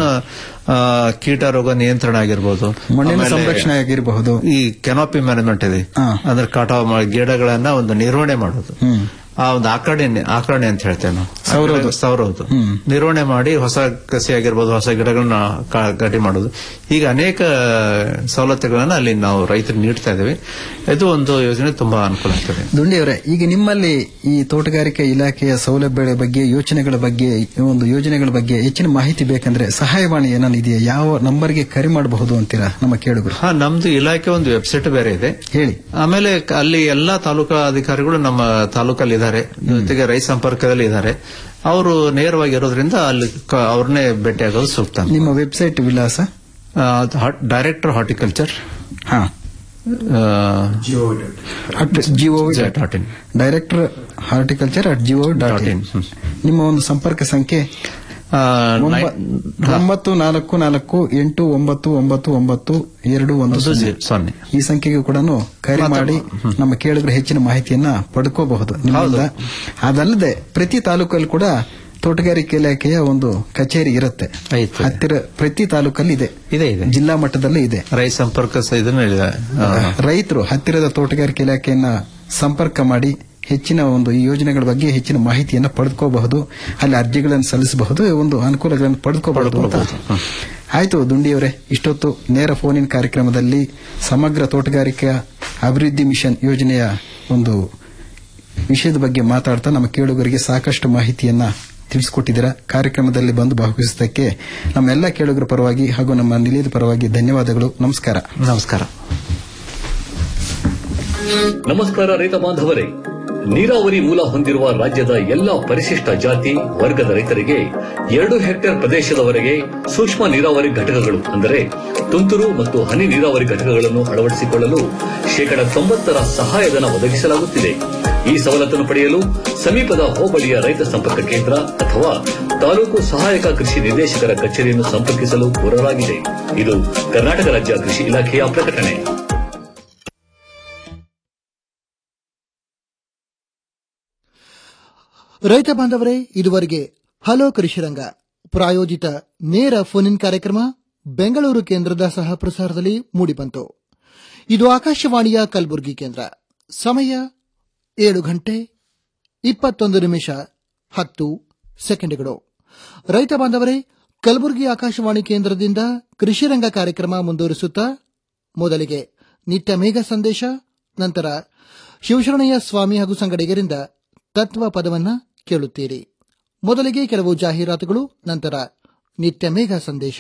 ಕೀಟ ರೋಗ ನಿಯಂತ್ರಣ ಆಗಿರ್ಬೋದು ಮಣ್ಣಿನ ಆಮೇಲೆ ಸಂರಕ್ಷಣೆ ಆಗಿರಬಹುದು ಈ ಕೆನಾಪಿ ಮ್ಯಾನೇಜ್ಮೆಂಟ್ ಇದೆ ಹಾ. ಅಂದ್ರೆ ಕಟಾವ್ ಮಾಡಿ ಗಿಡಗಳನ್ನ ಒಂದು ನಿರ್ವಹಣೆ ಮಾಡೋದು ಹ್ಮ್ ಆ ಒಂದು ಆಕರಣೆ ಆಕರಣೆ ಅಂತ ಹೇಳ್ತೇವೆ ನಾವು ಸೌರೋದು. ಸೌರೋದು ನಿರ್ವಹಣೆ ಮಾಡಿ ಹೊಸ ಕಸಿ ಆಗಿರ್ಬೋದು ಹೊಸ ಗಿಡಗಳನ್ನ ಕಾ- ಗಟ್ಟಿ ಮಾಡೋದು ಈಗ ಅನೇಕ ಸವಲತ್ತುಗಳನ್ನ ಅಲ್ಲಿ ನಾವು ರೈತರಿಗೆ ನೀಡ್ತಾ ಇದ್ದೇವೆ ಇದು ಒಂದು ಯೋಜನೆ ತುಂಬಾ ಅನುಕೂಲ ಆಗ್ತದೆ ದುಂಡಿಯವರೇ ಈಗ ನಿಮ್ಮಲ್ಲಿ ಈ ತೋಟಗಾರಿಕೆ ಇಲಾಖೆಯ ಸೌಲಭ್ಯಗಳ ಬಗ್ಗೆ ಯೋಚನೆಗಳ ಬಗ್ಗೆ ಈ ಒಂದು ಯೋಜನೆಗಳ ಬಗ್ಗೆ ಹೆಚ್ಚಿನ ಮಾಹಿತಿ ಬೇಕಂದ್ರೆ ಸಹಾಯವಾಣಿ ಏನಾನ ಇದೆಯಾ ಯಾವ ನಂಬರ್ಗೆ ಕರೆ ಮಾಡಬಹುದು ಅಂತೀರಾ ನಮ್ಮ ಕೇಳುಗರು ಹಾ ನಮ್ದು ಇಲಾಖೆ ಒಂದು ವೆಬ್ಸೈಟ್ ಬೇರೆ ಇದೆ ಹೇಳಿ ಆಮೇಲೆ ಕ- ಅಲ್ಲಿ ಎಲ್ಲಾ ತಾಲೂಕಾ ಅಧಿಕಾರಿಗಳು ನಮ್ಮ ತಾಲೂಕಲ್ಲಿ ಇದ್ದಾರೆ ಜೊತೆಗೆ ರೈತ ಸಂಪರ್ಕದಲ್ಲಿ ಇದ್ದಾರೆ ಅವರು ನೇರವಾಗಿ ಇರೋದ್ರಿಂದ ಅಲ್ಲಿ ಕ- ಅವ್ರನ್ನೇ ಭೇಟಿ ಆಗೋದು ಸೂಕ್ತ ಅಂತ. ನಿಮ್ಮ ವೆಬ್ಸೈಟ್ ವಿಳಾಸ ಆ, ಅದು ಹಾಟ್- ಡೈರೆಕ್ಟರ್ ಹಾರ್ಟಿಕಲ್ಚರ್ ಹಾ at G O dot in director horticulture at G O dot Dot in in. ಹ್ಮ್. ನಿಮ್ಮ ಒಂದು ಸಂಪರ್ಕ ಸಂಖ್ಯೆ ಆ, ಒಂಬ- ನೈ- ಒಂಬತ್ತು ನಾಲ್ಕು ನಾಲ್ಕು ಎಂಟು ಒಂಬತ್ತು ಒಂಬತ್ತು ಒಂಬತ್ತು ಎರಡು ಒಂದು ಒಂದು ಸೊನ್ನೆ. ಜಿ- ಸೊನ್ನೆ ಈ ಸಂಖ್ಯೆಗೆ ಕೂಡ ಕರೆ ಮಾಡಿ ನಮ್ಮ ಕೇಳಿದ್ರೆ ಹೆಚ್ಚಿನ ಮಾಹಿತಿಯನ್ನ ಪಡ್ಕೋಬಹುದು ನಿಮ್ಮಿಂದ ಅದಲ್ಲದೆ ಪ್ರತಿ ತಾಲೂಕಲ್ಲಿ ಕೂಡ ತೋಟಗಾರಿಕೆ ಇಲಾಖೆಯ ಒಂದು ಕಚೇರಿ ಇರುತ್ತೆ ಐತೆ. ಹತ್ತಿರ ಪ್ರತಿ ತಾಲೂಕಲ್ಲಿ ಇದೆ ಇದೆ ಇದೆ ಜಿಲ್ಲಾ ಮಟ್ಟದಲ್ಲಿ ಇದೆ ರೈತ ಸಂಪರ್ಕ ಸ- ಇದನ್ನ ಇದೆ ಆ, ರೈತರು ಹತ್ತಿರದ ತೋಟಗಾರಿಕೆ ಇಲಾಖೆಯನ್ನ ಸಂಪರ್ಕ ಮಾಡಿ ಹೆಚ್ಚಿನ ಒಂದು ಈ ಯೋಜನೆಗಳ ಬಗ್ಗೆ ಹೆಚ್ಚಿನ ಮಾಹಿತಿಯನ್ನ ಪಡೆದುಕೋಬಹುದು ಅಲ್ಲಿ ಅರ್ಜಿಗಳನ್ನು ಸಲ್ಲಿಸಬಹುದು ಒಂದು ಅನುಕೂಲಗಳನ್ನು ಪಡೆದುಕೋಬಹುದು ಅಂತ ಆಯ್ತು ದುಂಡಿಯವರೇ ಇಷ್ಟೊತ್ತು ನೇರ ಫೋನಿನ ಕಾರ್ಯಕ್ರಮದಲ್ಲಿ ಸಮಗ್ರ ತೋಟಗಾರಿಕಾ ಅಭಿವೃದ್ಧಿ ಮಿಷನ್ ಯೋಜನೆಯ ಒಂದು ವಿಷಯದ ಬಗ್ಗೆ ಮಾತಾಡ್ತಾ ನಮ್ಮ ಕೇಳುಗರಿಗೆ ಸಾಕಷ್ಟು ಮಾಹಿತಿಯನ್ನ ತಿಳಿಸಿಕೊಟ್ಟಿದ್ದೀರಾ ಕಾರ್ಯಕ್ರಮದಲ್ಲಿ ಬಂದು ಭಾಗವಹಿಸಿದ್ದಕ್ಕೆ ನಮ್ಮೆಲ್ಲ ಕೇಳುಗರ ಪರವಾಗಿ ಹಾಗೂ ನಮ್ಮ ನಿಲಯದ ಪರವಾಗಿ ಧನ್ಯವಾದಗಳು ನಮಸ್ಕಾರ ನಮಸ್ಕಾರ ನಮಸ್ಕಾರ ರೈತ ಬಾಂಧವರೇ ನೀರಾವರಿ ಮೂಲ ಹೊಂದಿರುವ ರಾಜ್ಯದ ಎಲ್ಲಾ ಪರಿಶಿಷ್ಟ ಜಾತಿ ವರ್ಗದ ರೈತರಿಗೆ ಎರಡು ಹೆಕ್ಟೇರ್ ಪ್ರದೇಶದವರೆಗೆ ಸೂಕ್ಷ್ಮ ನೀರಾವರಿ ಘಟಕಗಳು ಅಂದರೆ ತುಂತುರು ಮತ್ತು ಹನಿ ನೀರಾವರಿ ಘಟಕಗಳನ್ನು ಅಳವಡಿಸಿಕೊಳ್ಳಲು ಶೇಕಡ ತೊಂಬತ್ತರ ಸಹಾಯಧನ ಒದಗಿಸಲಾಗುತ್ತಿದೆ ಈ ಸವಲತ್ತನ್ನು ಪಡೆಯಲು ಸಮೀಪದ ಹೋಬಳಿಯ ರೈತ ಸಂಪರ್ಕ ಕೇಂದ್ರ ಅಥವಾ ತಾಲೂಕು ಸಹಾಯಕ ಕೃಷಿ ನಿರ್ದೇಶಕರ ಕಚೇರಿಯನ್ನು ಸಂಪರ್ಕಿಸಲು ಕೋರಲಾಗಿದೆ ಇದು ಕರ್ನಾಟಕ ರಾಜ್ಯ ಕೃಷಿ ಇಲಾಖೆಯ ಪ್ರಕಟಣೆ ರೈತ ಬಾಂಧವರೇ ಇದುವರೆಗೆ ಹಲೋ ಕೃಷಿರಂಗ ಪ್ರಾಯೋಜಿತ ನೇರ ಫೋನ್ ಇನ್ ಕಾರ್ಯಕ್ರಮ ಬೆಂಗಳೂರು ಕೇಂದ್ರದ ಸಹ ಪ್ರಸಾರದಲ್ಲಿ ಮೂಡಿಬಂತು ಇದು ಆಕಾಶವಾಣಿಯ ಕಲಬುರಗಿ ಕೇಂದ್ರ ಸಮಯ ಏಳು ಗಂಟೆ ಇಪ್ಪತ್ತೊಂದು ನಿಮಿಷ ಹತ್ತು ಸೆಕೆಂಡ್ಗಳು ರೈತ ಬಾಂಧವರೇ ಕಲಬುರಗಿ ಆಕಾಶವಾಣಿ ಕೇಂದ್ರದಿಂದ ಕೃಷಿರಂಗ ಕಾರ್ಯಕ್ರಮ ಮುಂದುವರಿಸುತ್ತಾ ಮೊದಲಿಗೆ ನಿತ್ಯ ಮೇಘ ಸಂದೇಶ ನಂತರ ಶಿವಶರಣಯ್ಯ ಸ್ವಾಮಿ ಹಾಗೂ ಸಂಗಡಿಗರಿಂದ ತತ್ವ ಪದವನ್ನ ಕೇಳುತ್ತೀರಿ ಮೊದಲಿಗೆ ಕೆಲವು ಜಾಹೀರಾತುಗಳು ನಂತರ ನಿತ್ಯ ಮೇಘ ಸಂದೇಶ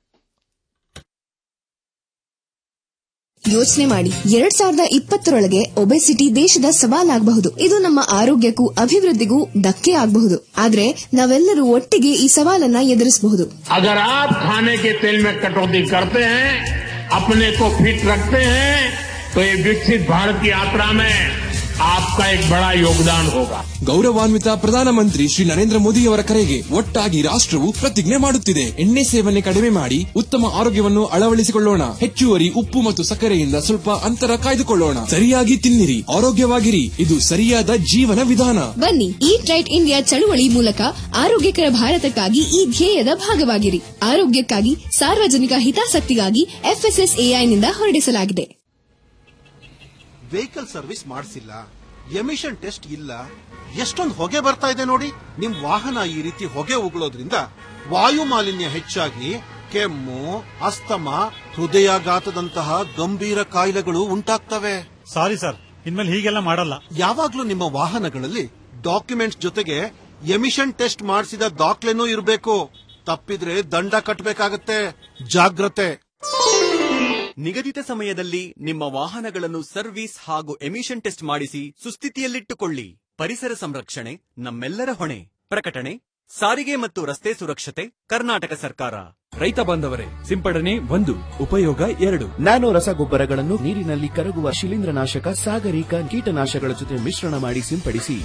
ಯೋಚನೆ ಮಾಡಿ ಎರಡ್ ಸಾವಿರದ ಇಪ್ಪತ್ತರೊಳಗೆ ಒಬೆಸಿಟಿ ದೇಶದ ಸವಾಲಾಗಬಹುದು ಇದು ನಮ್ಮ ಆರೋಗ್ಯಕ್ಕೂ ಅಭಿವೃದ್ಧಿಗೂ ಧಕ್ಕೆ ಆಗಬಹುದು ಆದ್ರೆ ನಾವೆಲ್ಲರೂ ಒಟ್ಟಿಗೆ ಈ ಸವಾಲನ್ನ ಎದುರಿಸಬಹುದು अगर आप खाने के तेल में कटौती करते हैं अपने को फिट रखते हैं तो ये विकसित भारत की यात्रा में आपका एक बड़ा योगदान होगा ಗೌರವಾನ್ವಿತ ಪ್ರಧಾನಮಂತ್ರಿ ಶ್ರೀ ನರೇಂದ್ರ ಮೋದಿಯವರ ಕರೆಗೆ ಒಟ್ಟಾಗಿ ರಾಷ್ಟ್ರವು ಪ್ರತಿಜ್ಞೆ ಮಾಡುತ್ತಿದೆ ಎಣ್ಣೆ ಸೇವನೆ ಕಡಿಮೆ ಮಾಡಿ ಉತ್ತಮ ಆರೋಗ್ಯವನ್ನು ಅಳವಡಿಸಿಕೊಳ್ಳೋಣ ಹೆಚ್ಚುವರಿ ಉಪ್ಪು ಮತ್ತು ಸಕ್ಕರೆಯಿಂದ ಸ್ವಲ್ಪ ಅಂತರ ಕಾಯ್ದುಕೊಳ್ಳೋಣ ಸರಿಯಾಗಿ ತಿನ್ನಿರಿ ಆರೋಗ್ಯವಾಗಿರಿ ಇದು ಸರಿಯಾದ ಜೀವನ ವಿಧಾನ ಬನ್ನಿ ಈಟ್ ರೈಟ್ ಇಂಡಿಯಾ ಚಳುವಳಿ ಮೂಲಕ ಆರೋಗ್ಯಕರ ಭಾರತಕ್ಕಾಗಿ ಈ ಧ್ಯೇಯದ ಭಾಗವಾಗಿರಿ ಆರೋಗ್ಯಕ್ಕಾಗಿ ಸಾರ್ವಜನಿಕ ಹಿತಾಸಕ್ತಿಗಾಗಿ ಎಫ್ಎಸ್ಎಸ್ಎಐನಿಂದ ಹೊರಡಿಸಲಾಗಿದೆ ವೆಹಿಕಲ್ ಸರ್ವಿಸ್ ಮಾಡಿಸಿಲ್ಲ ಎಮಿಷನ್ ಟೆಸ್ಟ್ ಇಲ್ಲ ಎಷ್ಟೊಂದು ಹೊಗೆ ಬರ್ತಾ ಇದೆ ನೋಡಿ ನಿಮ್ ವಾಹನ ಈ ರೀತಿ ಹೊಗೆ ಉಗುಳೋದ್ರಿಂದ ವಾಯು ಮಾಲಿನ್ಯ ಹೆಚ್ಚಾಗಿ ಕೆಮ್ಮು ಅಸ್ತಮ ಹೃದಯಾಘಾತದಂತಹ ಗಂಭೀರ ಕಾಯಿಲೆಗಳು ಉಂಟಾಗ್ತವೆ ಸಾರಿ ಸರ್ ಇನ್ಮೇಲೆ ಹೀಗೆಲ್ಲ ಮಾಡಲ್ಲ ಯಾವಾಗ್ಲೂ ನಿಮ್ಮ ವಾಹನಗಳಲ್ಲಿ ಡಾಕ್ಯುಮೆಂಟ್ಸ್ ಜೊತೆಗೆ ಎಮಿಷನ್ ಟೆಸ್ಟ್ ಮಾಡಿಸಿದ ದಾಖಲೆನೂ ಇರಬೇಕು ತಪ್ಪಿದ್ರೆ ದಂಡ ಕಟ್ಟಬೇಕಾಗತ್ತೆ ಜಾಗ್ರತೆ ನಿಗದಿತ ಸಮಯದಲ್ಲಿ ನಿಮ್ಮ ವಾಹನಗಳನ್ನು ಸರ್ವಿಸ್ ಹಾಗೂ ಎಮಿಷನ್ ಟೆಸ್ಟ್ ಮಾಡಿಸಿ ಸುಸ್ಥಿತಿಯಲ್ಲಿಟ್ಟುಕೊಳ್ಳಿ ಪರಿಸರ ಸಂರಕ್ಷಣೆ ನಮ್ಮೆಲ್ಲರ ಹೊಣೆ ಪ್ರಕಟಣೆ ಸಾರಿಗೆ ಮತ್ತು ರಸ್ತೆ ಸುರಕ್ಷತೆ ಕರ್ನಾಟಕ ಸರ್ಕಾರ ರೈತ ಬಾಂಧವರೇ ಸಿಂಪಡಣೆ ಒಂದು ಉಪಯೋಗ ಎರಡು ನ್ಯಾನೋ ರಸಗೊಬ್ಬರಗಳನ್ನು ನೀರಿನಲ್ಲಿ ಕರಗುವ ಶಿಲೀಂಧ್ರನಾಶಕ ಸಾಗರಿಕ ಕೀಟನಾಶಕಗಳ ಜೊತೆ ಮಿಶ್ರಣ ಮಾಡಿ ಸಿಂಪಡಿಸಿ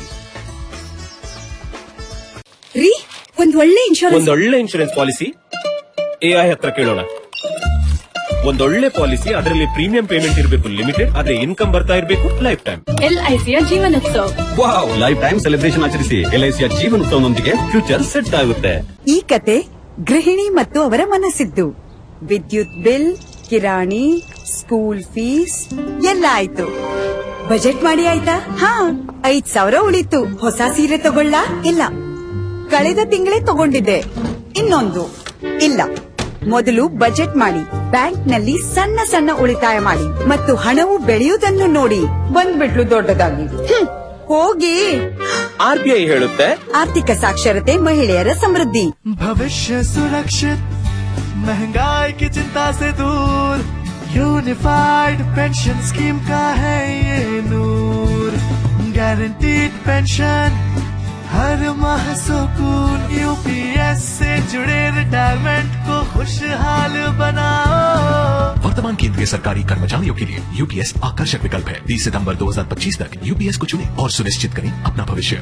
ರೀ ಒಂದ್ ಒಳ್ಳೆ ಇನ್ಶೂರೆನ್ಸ್ ಒಂದೊಳ್ಳೆ ಇನ್ಶೂರೆನ್ಸ್ ಪಾಲಿಸಿ ಎಐ ಹತ್ರ ಕೇಳೋಣ ಒಂದೊಳ್ಳೆ ಪಾಲಿಸಿ ಅದರಲ್ಲಿ ಪ್ರೀಮಿಯಂ ಪೇಮೆಂಟ್ ಇರಬೇಕು ಲಿಮಿಟೆಡ್ ಆದ್ರೆ ಇನ್ಕಮ್ ಬರ್ತಾ ಇರಬೇಕು ಲೈಫ್ ಟೈಮ್ ಎಲ್ಐಸಿಯ Jeevanotsav wow lifetime celebration ಆಚರಿಸಿ ಎಲ್ಐಸಿಯ ಜೀವನೋತ್ಸವನೊಂದಿಗೆ ಫ್ಯೂಚರ್ ಸೆಟ್ ಆಗುತ್ತೆ ಈ ಕತೆ ಗೃಹಿಣಿ ಮತ್ತು ಅವರ ಮನಸ್ಸಿದ್ದು ವಿದ್ಯುತ್ ಬಿಲ್ ಕಿರಾಣಿ ಸ್ಕೂಲ್ ಫೀಸ್ ಎಲ್ಲ ಆಯ್ತು ಬಜೆಟ್ ಮಾಡಿ ಆಯ್ತಾ ಹಾ ಐದ್ ಸಾವಿರ ಉಳಿತು ಹೊಸ ಸೀರೆ ತಗೊಳ್ಳ ಇಲ್ಲ ಕಳೆದ ತಿಂಗಳೇ ತಗೊಂಡಿದ್ದೆ ಇನ್ನೊಂದು ಇಲ್ಲ ಮೊದಲು ಬಜೆಟ್ ಮಾಡಿ ಬ್ಯಾಂಕ್ನಲ್ಲಿ ಸಣ್ಣ ಸಣ್ಣ ಉಳಿತಾಯ ಮಾಡಿ ಮತ್ತು ಹಣವು ಬೆಳೆಯುವುದನ್ನು ನೋಡಿ ಬಂದ್ಬಿಟ್ಲು ದೊಡ್ಡದಾಗಿ ಹ್ಮ್, ಹೋಗಿ ಆರ್ಬಿಐ ಹೇಳುತ್ತೆ ಆರ್ಥಿಕ ಸಾಕ್ಷರತೆ ಮಹಿಳೆಯರ ಸಮೃದ್ಧಿ भविष्य सुरक्षित महंगाई की चिंता से दूर यूनिफाइड पेंशन स्कीम का है ये नूर गारंटीड पेंशन हर माह सुकून यूपीएस से जुड़े रिटायरमेंट को खुशहाल बनाओ वर्तमान केंद्रीय सरकारी कर्मचारियों के लिए यूपीएस आकर्षक विकल्प है 30 सितंबर 2025 तक यूपीएस को चुनें और सुनिश्चित करें अपना भविष्य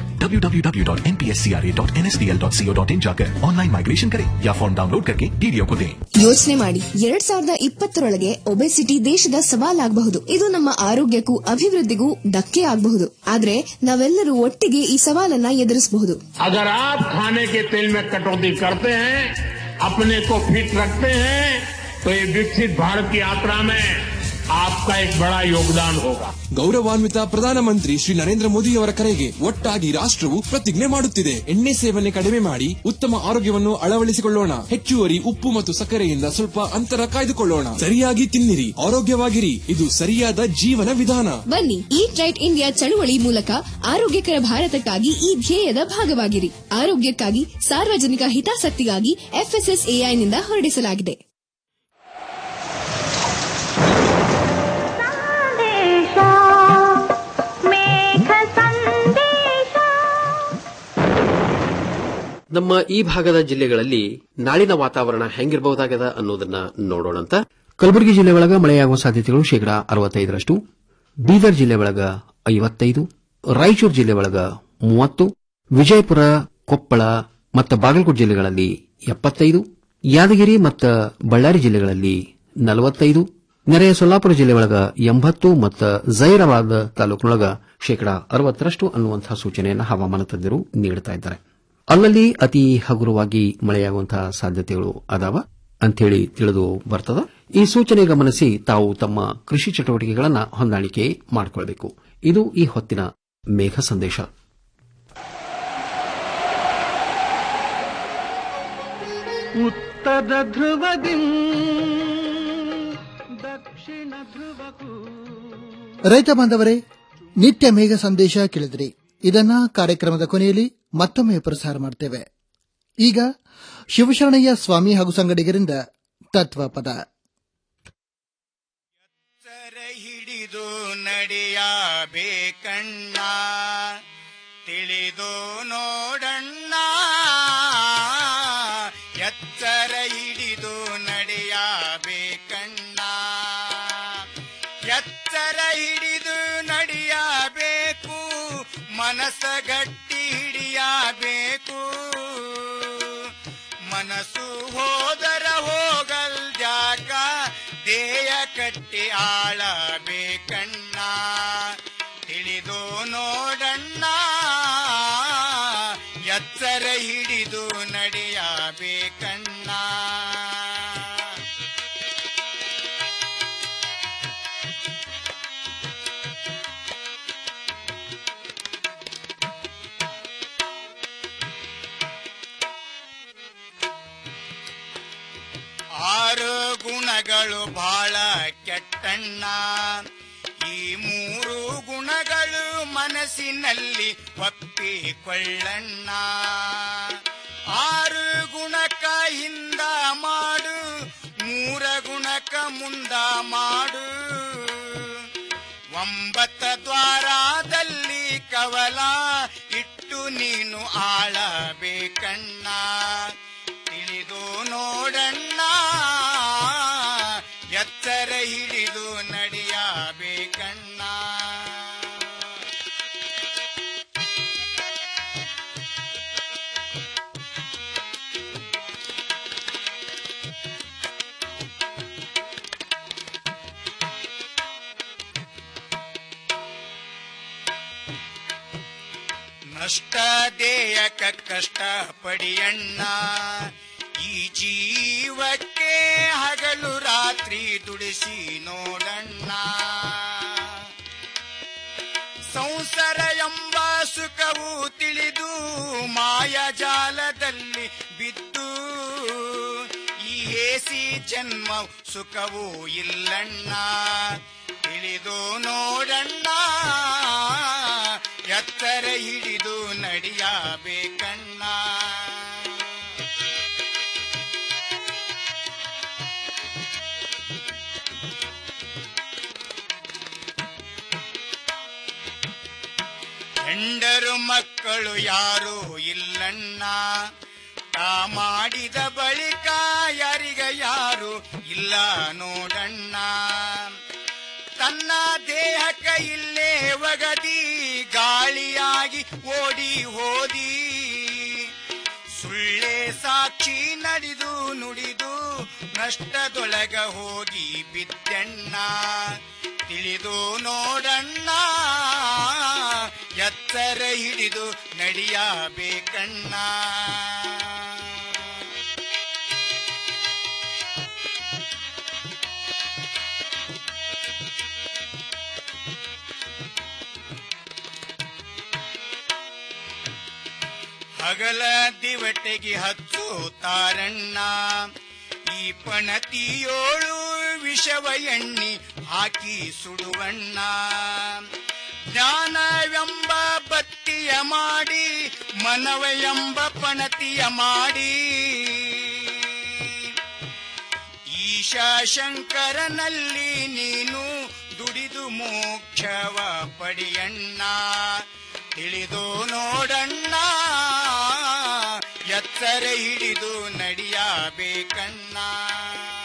www.npscra.nsdl.co.in जाकर ऑनलाइन माइग्रेशन करें या फॉर्म डाउनलोड करके डीडीओ को दें ಯೋಚನೆ ಮಾಡಿ ಎರಡ್ ಸಾವಿರದ ಇಪ್ಪತ್ತರೊಳಗೆ ಒಬೆಸಿಟಿ ದೇಶದ ಸವಾಲಾಗಬಹುದು ಇದು ನಮ್ಮ ಆರೋಗ್ಯಕ್ಕೂ ಅಭಿವೃದ್ಧಿಗೂ ಧಕ್ಕೆ ಆಗಬಹುದು ಆದ್ರೆ ನಾವೆಲ್ಲರೂ ಒಟ್ಟಿಗೆ ಈ ಸವಾಲನ್ನ ಎದುರಿಸಬಹುದು अगर आप खाने के तेल में कटौती करते हैं अपने को फिट रखते हैं तो ये विकसित भारत की यात्रा में आपका एक बड़ा योगदान होगा ಗೌರವಾನ್ವಿತ ಪ್ರಧಾನಮಂತ್ರಿ ಶ್ರೀ ನರೇಂದ್ರ ಮೋದಿಯವರ ಕರೆಗೆ ಒಟ್ಟಾಗಿ ರಾಷ್ಟ್ರವು ಪ್ರತಿಜ್ಞೆ ಮಾಡುತ್ತಿದೆ ಎಣ್ಣೆ ಸೇವನೆ ಕಡಿಮೆ ಮಾಡಿ ಉತ್ತಮ ಆರೋಗ್ಯವನ್ನು ಅಳವಡಿಸಿಕೊಳ್ಳೋಣ ಹೆಚ್ಚುವರಿ ಉಪ್ಪು ಮತ್ತು ಸಕ್ಕರೆಯಿಂದ ಸ್ವಲ್ಪ ಅಂತರ ಕಾಯ್ದುಕೊಳ್ಳೋಣ ಸರಿಯಾಗಿ ತಿನ್ನಿರಿ ಆರೋಗ್ಯವಾಗಿರಿ ಇದು ಸರಿಯಾದ ಜೀವನ ವಿಧಾನ ಬನ್ನಿ ಈಟ್ ರೈಟ್ ಇಂಡಿಯಾ ಚಳುವಳಿ ಮೂಲಕ ಆರೋಗ್ಯಕರ ಭಾರತಕ್ಕಾಗಿ ಈ ಧ್ಯೇಯದ ಭಾಗವಾಗಿರಿ ಆರೋಗ್ಯಕ್ಕಾಗಿ ಸಾರ್ವಜನಿಕ ಹಿತಾಸಕ್ತಿಗಾಗಿ ಎಫ್ಎಸ್ಎಸ್ಎಐನಿಂದ ಹೊರಡಿಸಲಾಗಿದೆ ಮೇಘ ಸಂದೇಶ ನಮ್ಮ ಈ ಭಾಗದ ಜಿಲ್ಲೆಗಳಲ್ಲಿ ನಾಳಿನ ವಾತಾವರಣ ಹೆಂಗಿರಬಹುದಾಗದ ಅನ್ನೋದನ್ನ ನೋಡೋಣಂತ ಕಲಬುರಗಿ ಜಿಲ್ಲೆ ಒಳಗ ಮಳೆಯಾಗುವ ಸಾಧ್ಯತೆಗಳು ಶೇಕಡಾ ಅರವತ್ತೈದರಷ್ಟು ಬೀದರ್ ಜಿಲ್ಲೆ ಒಳಗ ಐವತ್ತೈದು ರಾಯಚೂರು ಜಿಲ್ಲೆ ಒಳಗ ಮೂವತ್ತು ವಿಜಯಪುರ ಕೊಪ್ಪಳ ಮತ್ತು ಬಾಗಲಕೋಟೆ ಜಿಲ್ಲೆಗಳಲ್ಲಿ ಎಪ್ಪತ್ತೈದು ಯಾದಗಿರಿ ಮತ್ತು ಬಳ್ಳಾರಿ ಜಿಲ್ಲೆಗಳಲ್ಲಿ ನಲವತ್ತೈದು ನೆರೆಯ ಸೊಲ್ಲಾಪುರ ಜಿಲ್ಲೆ ಒಳಗ ಎಂಬತ್ತು ಮತ್ತು ಜೈರಾಬಾದ್ ತಾಲೂಕಿನೊಳಗ ಶೇಕಡಾ ಅರವತ್ತರಷ್ಟು ಅನ್ನುವಂತಹ ಸೂಚನೆಯನ್ನು ಹವಾಮಾನ ತಜ್ಞರು ನೀಡುತ್ತಾ ಇದ್ದಾರೆ ಅಲ್ಲಲ್ಲಿ ಅತಿ ಹಗುರವಾಗಿ ಮಳೆಯಾಗುವಂತಹ ಸಾಧ್ಯತೆಗಳು ಅದಾವ ಅಂಥೇಳಿ ತಿಳಿದು ಬರ್ತದ ಈ ಸೂಚನೆ ಗಮನಿಸಿ ತಾವು ತಮ್ಮ ಕೃಷಿ ಚಟುವಟಿಕೆಗಳನ್ನು ಹೊಂದಾಣಿಕೆ ಮಾಡಿಕೊಳ್ಳಬೇಕು ಇದು ಈ ಹೊತ್ತಿನ ಮೇಘ ಸಂದೇಶ ಉತ್ತರ ಧ್ರುವದಿ ದಕ್ಷಿಣ ಧ್ರುವಕ್ಕೂ ರೈತ ಬಾಂಧವರೇ ನಿತ್ಯ ಮೇಘ ಸಂದೇಶ ಕೇಳಿದ್ರಿ ಇದನ್ನ ಕಾರ್ಯಕ್ರಮದ ಕೊನೆಯಲ್ಲಿ ಮತ್ತೊಮ್ಮೆ ಪ್ರಸಾರ ಮಾಡ್ತೇವೆ ಈಗ ಶಿವಶರಣಯ್ಯ ಸ್ವಾಮಿ ಹಾಗೂ ಸಂಗಡಿಗರಿಂದ ತತ್ವ ಪದ ಹಿಡಿದು ನಡೆಯಬೇಕಣ್ಣ ತಿಳಿದು ನೋಡಣ್ಣ ಎತ್ತರ ಹಿಡಿದು ನಡೆಯಬೇಕಣ್ಣ ಎತ್ತರ ಹಿಡಿದು ನಡೆಯಬೇಕು ಮನಸ್ಸ ಗಟ್ಟಿ ಹಿಡಿಯಬೇಕು ಮನಸ್ಸು ಹೋದರ ಹೋಗಲ್ ಜಾಗ ದೇಯ ಕಟ್ಟಿ ಆಳಬೇಕಣ್ಣ ತಿಳಿದು ನೋಡಣ್ಣ ಎತ್ತರ ಹಿಡಿದು ನಡೆಯಬೇಕಣ್ಣ ಆರು ಗುಣಗಳು ಬಹಳ ಕೆಟ್ಟಣ್ಣ ಈ ಮೂರು ಗುಣಗಳು ಮನಸ್ಸಿನಲ್ಲಿ ಒಪ್ಪಿಕೊಳ್ಳಣ್ಣ ಆರು ಗುಣಕ ಹಿಂದ ಮಾಡು ಮೂರ ಗುಣಕ ಮುಂದ ಮಾಡು ಒಂಬತ್ತ ದ್ವಾರದಲ್ಲಿ ಕವಲ ಇಟ್ಟು ನೀನು ಆಳಬೇಕಣ್ಣ ತಿಳಿದು ನೋಡಣ್ಣ ಎತ್ತರ ಹಿಡಿದು ನಡೆಯಬೇಕಣ್ಣ ನಷ್ಟ ದೇಯಕ ಕಷ್ಟ ಪಡಿಯಣ್ಣ ಈ ಜೀವಕ್ಕೆ ಹಗಲು ರಾತ್ರಿ ದುಡಿಸಿ ನೋಡಣ್ಣ ಸಂಸಾರ ಎಂಬ ಸುಖವು ತಿಳಿದು ಮಾಯಜಾಲದಲ್ಲಿ ಬಿದ್ದು ಈ ಹೇಸಿ ಜನ್ಮ ಸುಖವೂ ಇಲ್ಲಣ್ಣ ತಿಳಿದು ನೋಡಣ್ಣ ಎತ್ತರ ಹಿಡಿದು ನಡೆಯಬೇಕಣ್ಣ ಹೆಂಡರು ಮಕ್ಕಳು ಯಾರೂ ಇಲ್ಲಣ್ಣ ತಾ ಮಾಡಿದ ಬಳಿಕ ಯಾರಿಗ ಯಾರು ಇಲ್ಲ ನೋಡಣ್ಣ ತನ್ನ ದೇಹಕ್ಕ ಇಲ್ಲೇ ಒಗದಿ ಗಾಳಿಯಾಗಿ ಓಡಿ ಹೋದಿ ಸುಳ್ಳೆ ಸಾಕ್ಷಿ ನಡೆದು ನುಡಿದು ನಷ್ಟದೊಳಗ ಹೋಗಿ ಬಿದ್ದಣ್ಣ ತಿಳಿದು ನೋಡಣ್ಣ ಎತ್ತರ ಹಿಡಿದು ನಡೆಯಬೇಕಣ್ಣ ಹಗಲ ದಿವಟೆಗೆ ಹಚ್ಚು ತಾರಣ್ಣ ಈ ಪಣತಿಯೋಳು ವಿಷವ ಎಣ್ಣಿ ಹಾಕಿ ಸುಡುವಣ್ಣ ಜ್ಞಾನವೆಂಬ ಬತ್ತಿಯ ಮಾಡಿ ಮನವ ಎಂಬ ಪಣತಿಯ ಮಾಡಿ ಈಶಾ ಶಂಕರನಲ್ಲಿ ನೀನು ದುಡಿದು ಮೋಕ್ಷವ ಪಡಿಯಣ್ಣ ತಿಳಿದು ನೋಡಣ್ಣ ಎತ್ತ ಸೆರೆ ಹಿಡಿದು ನಡಿಯಬೇಕಣ್ಣ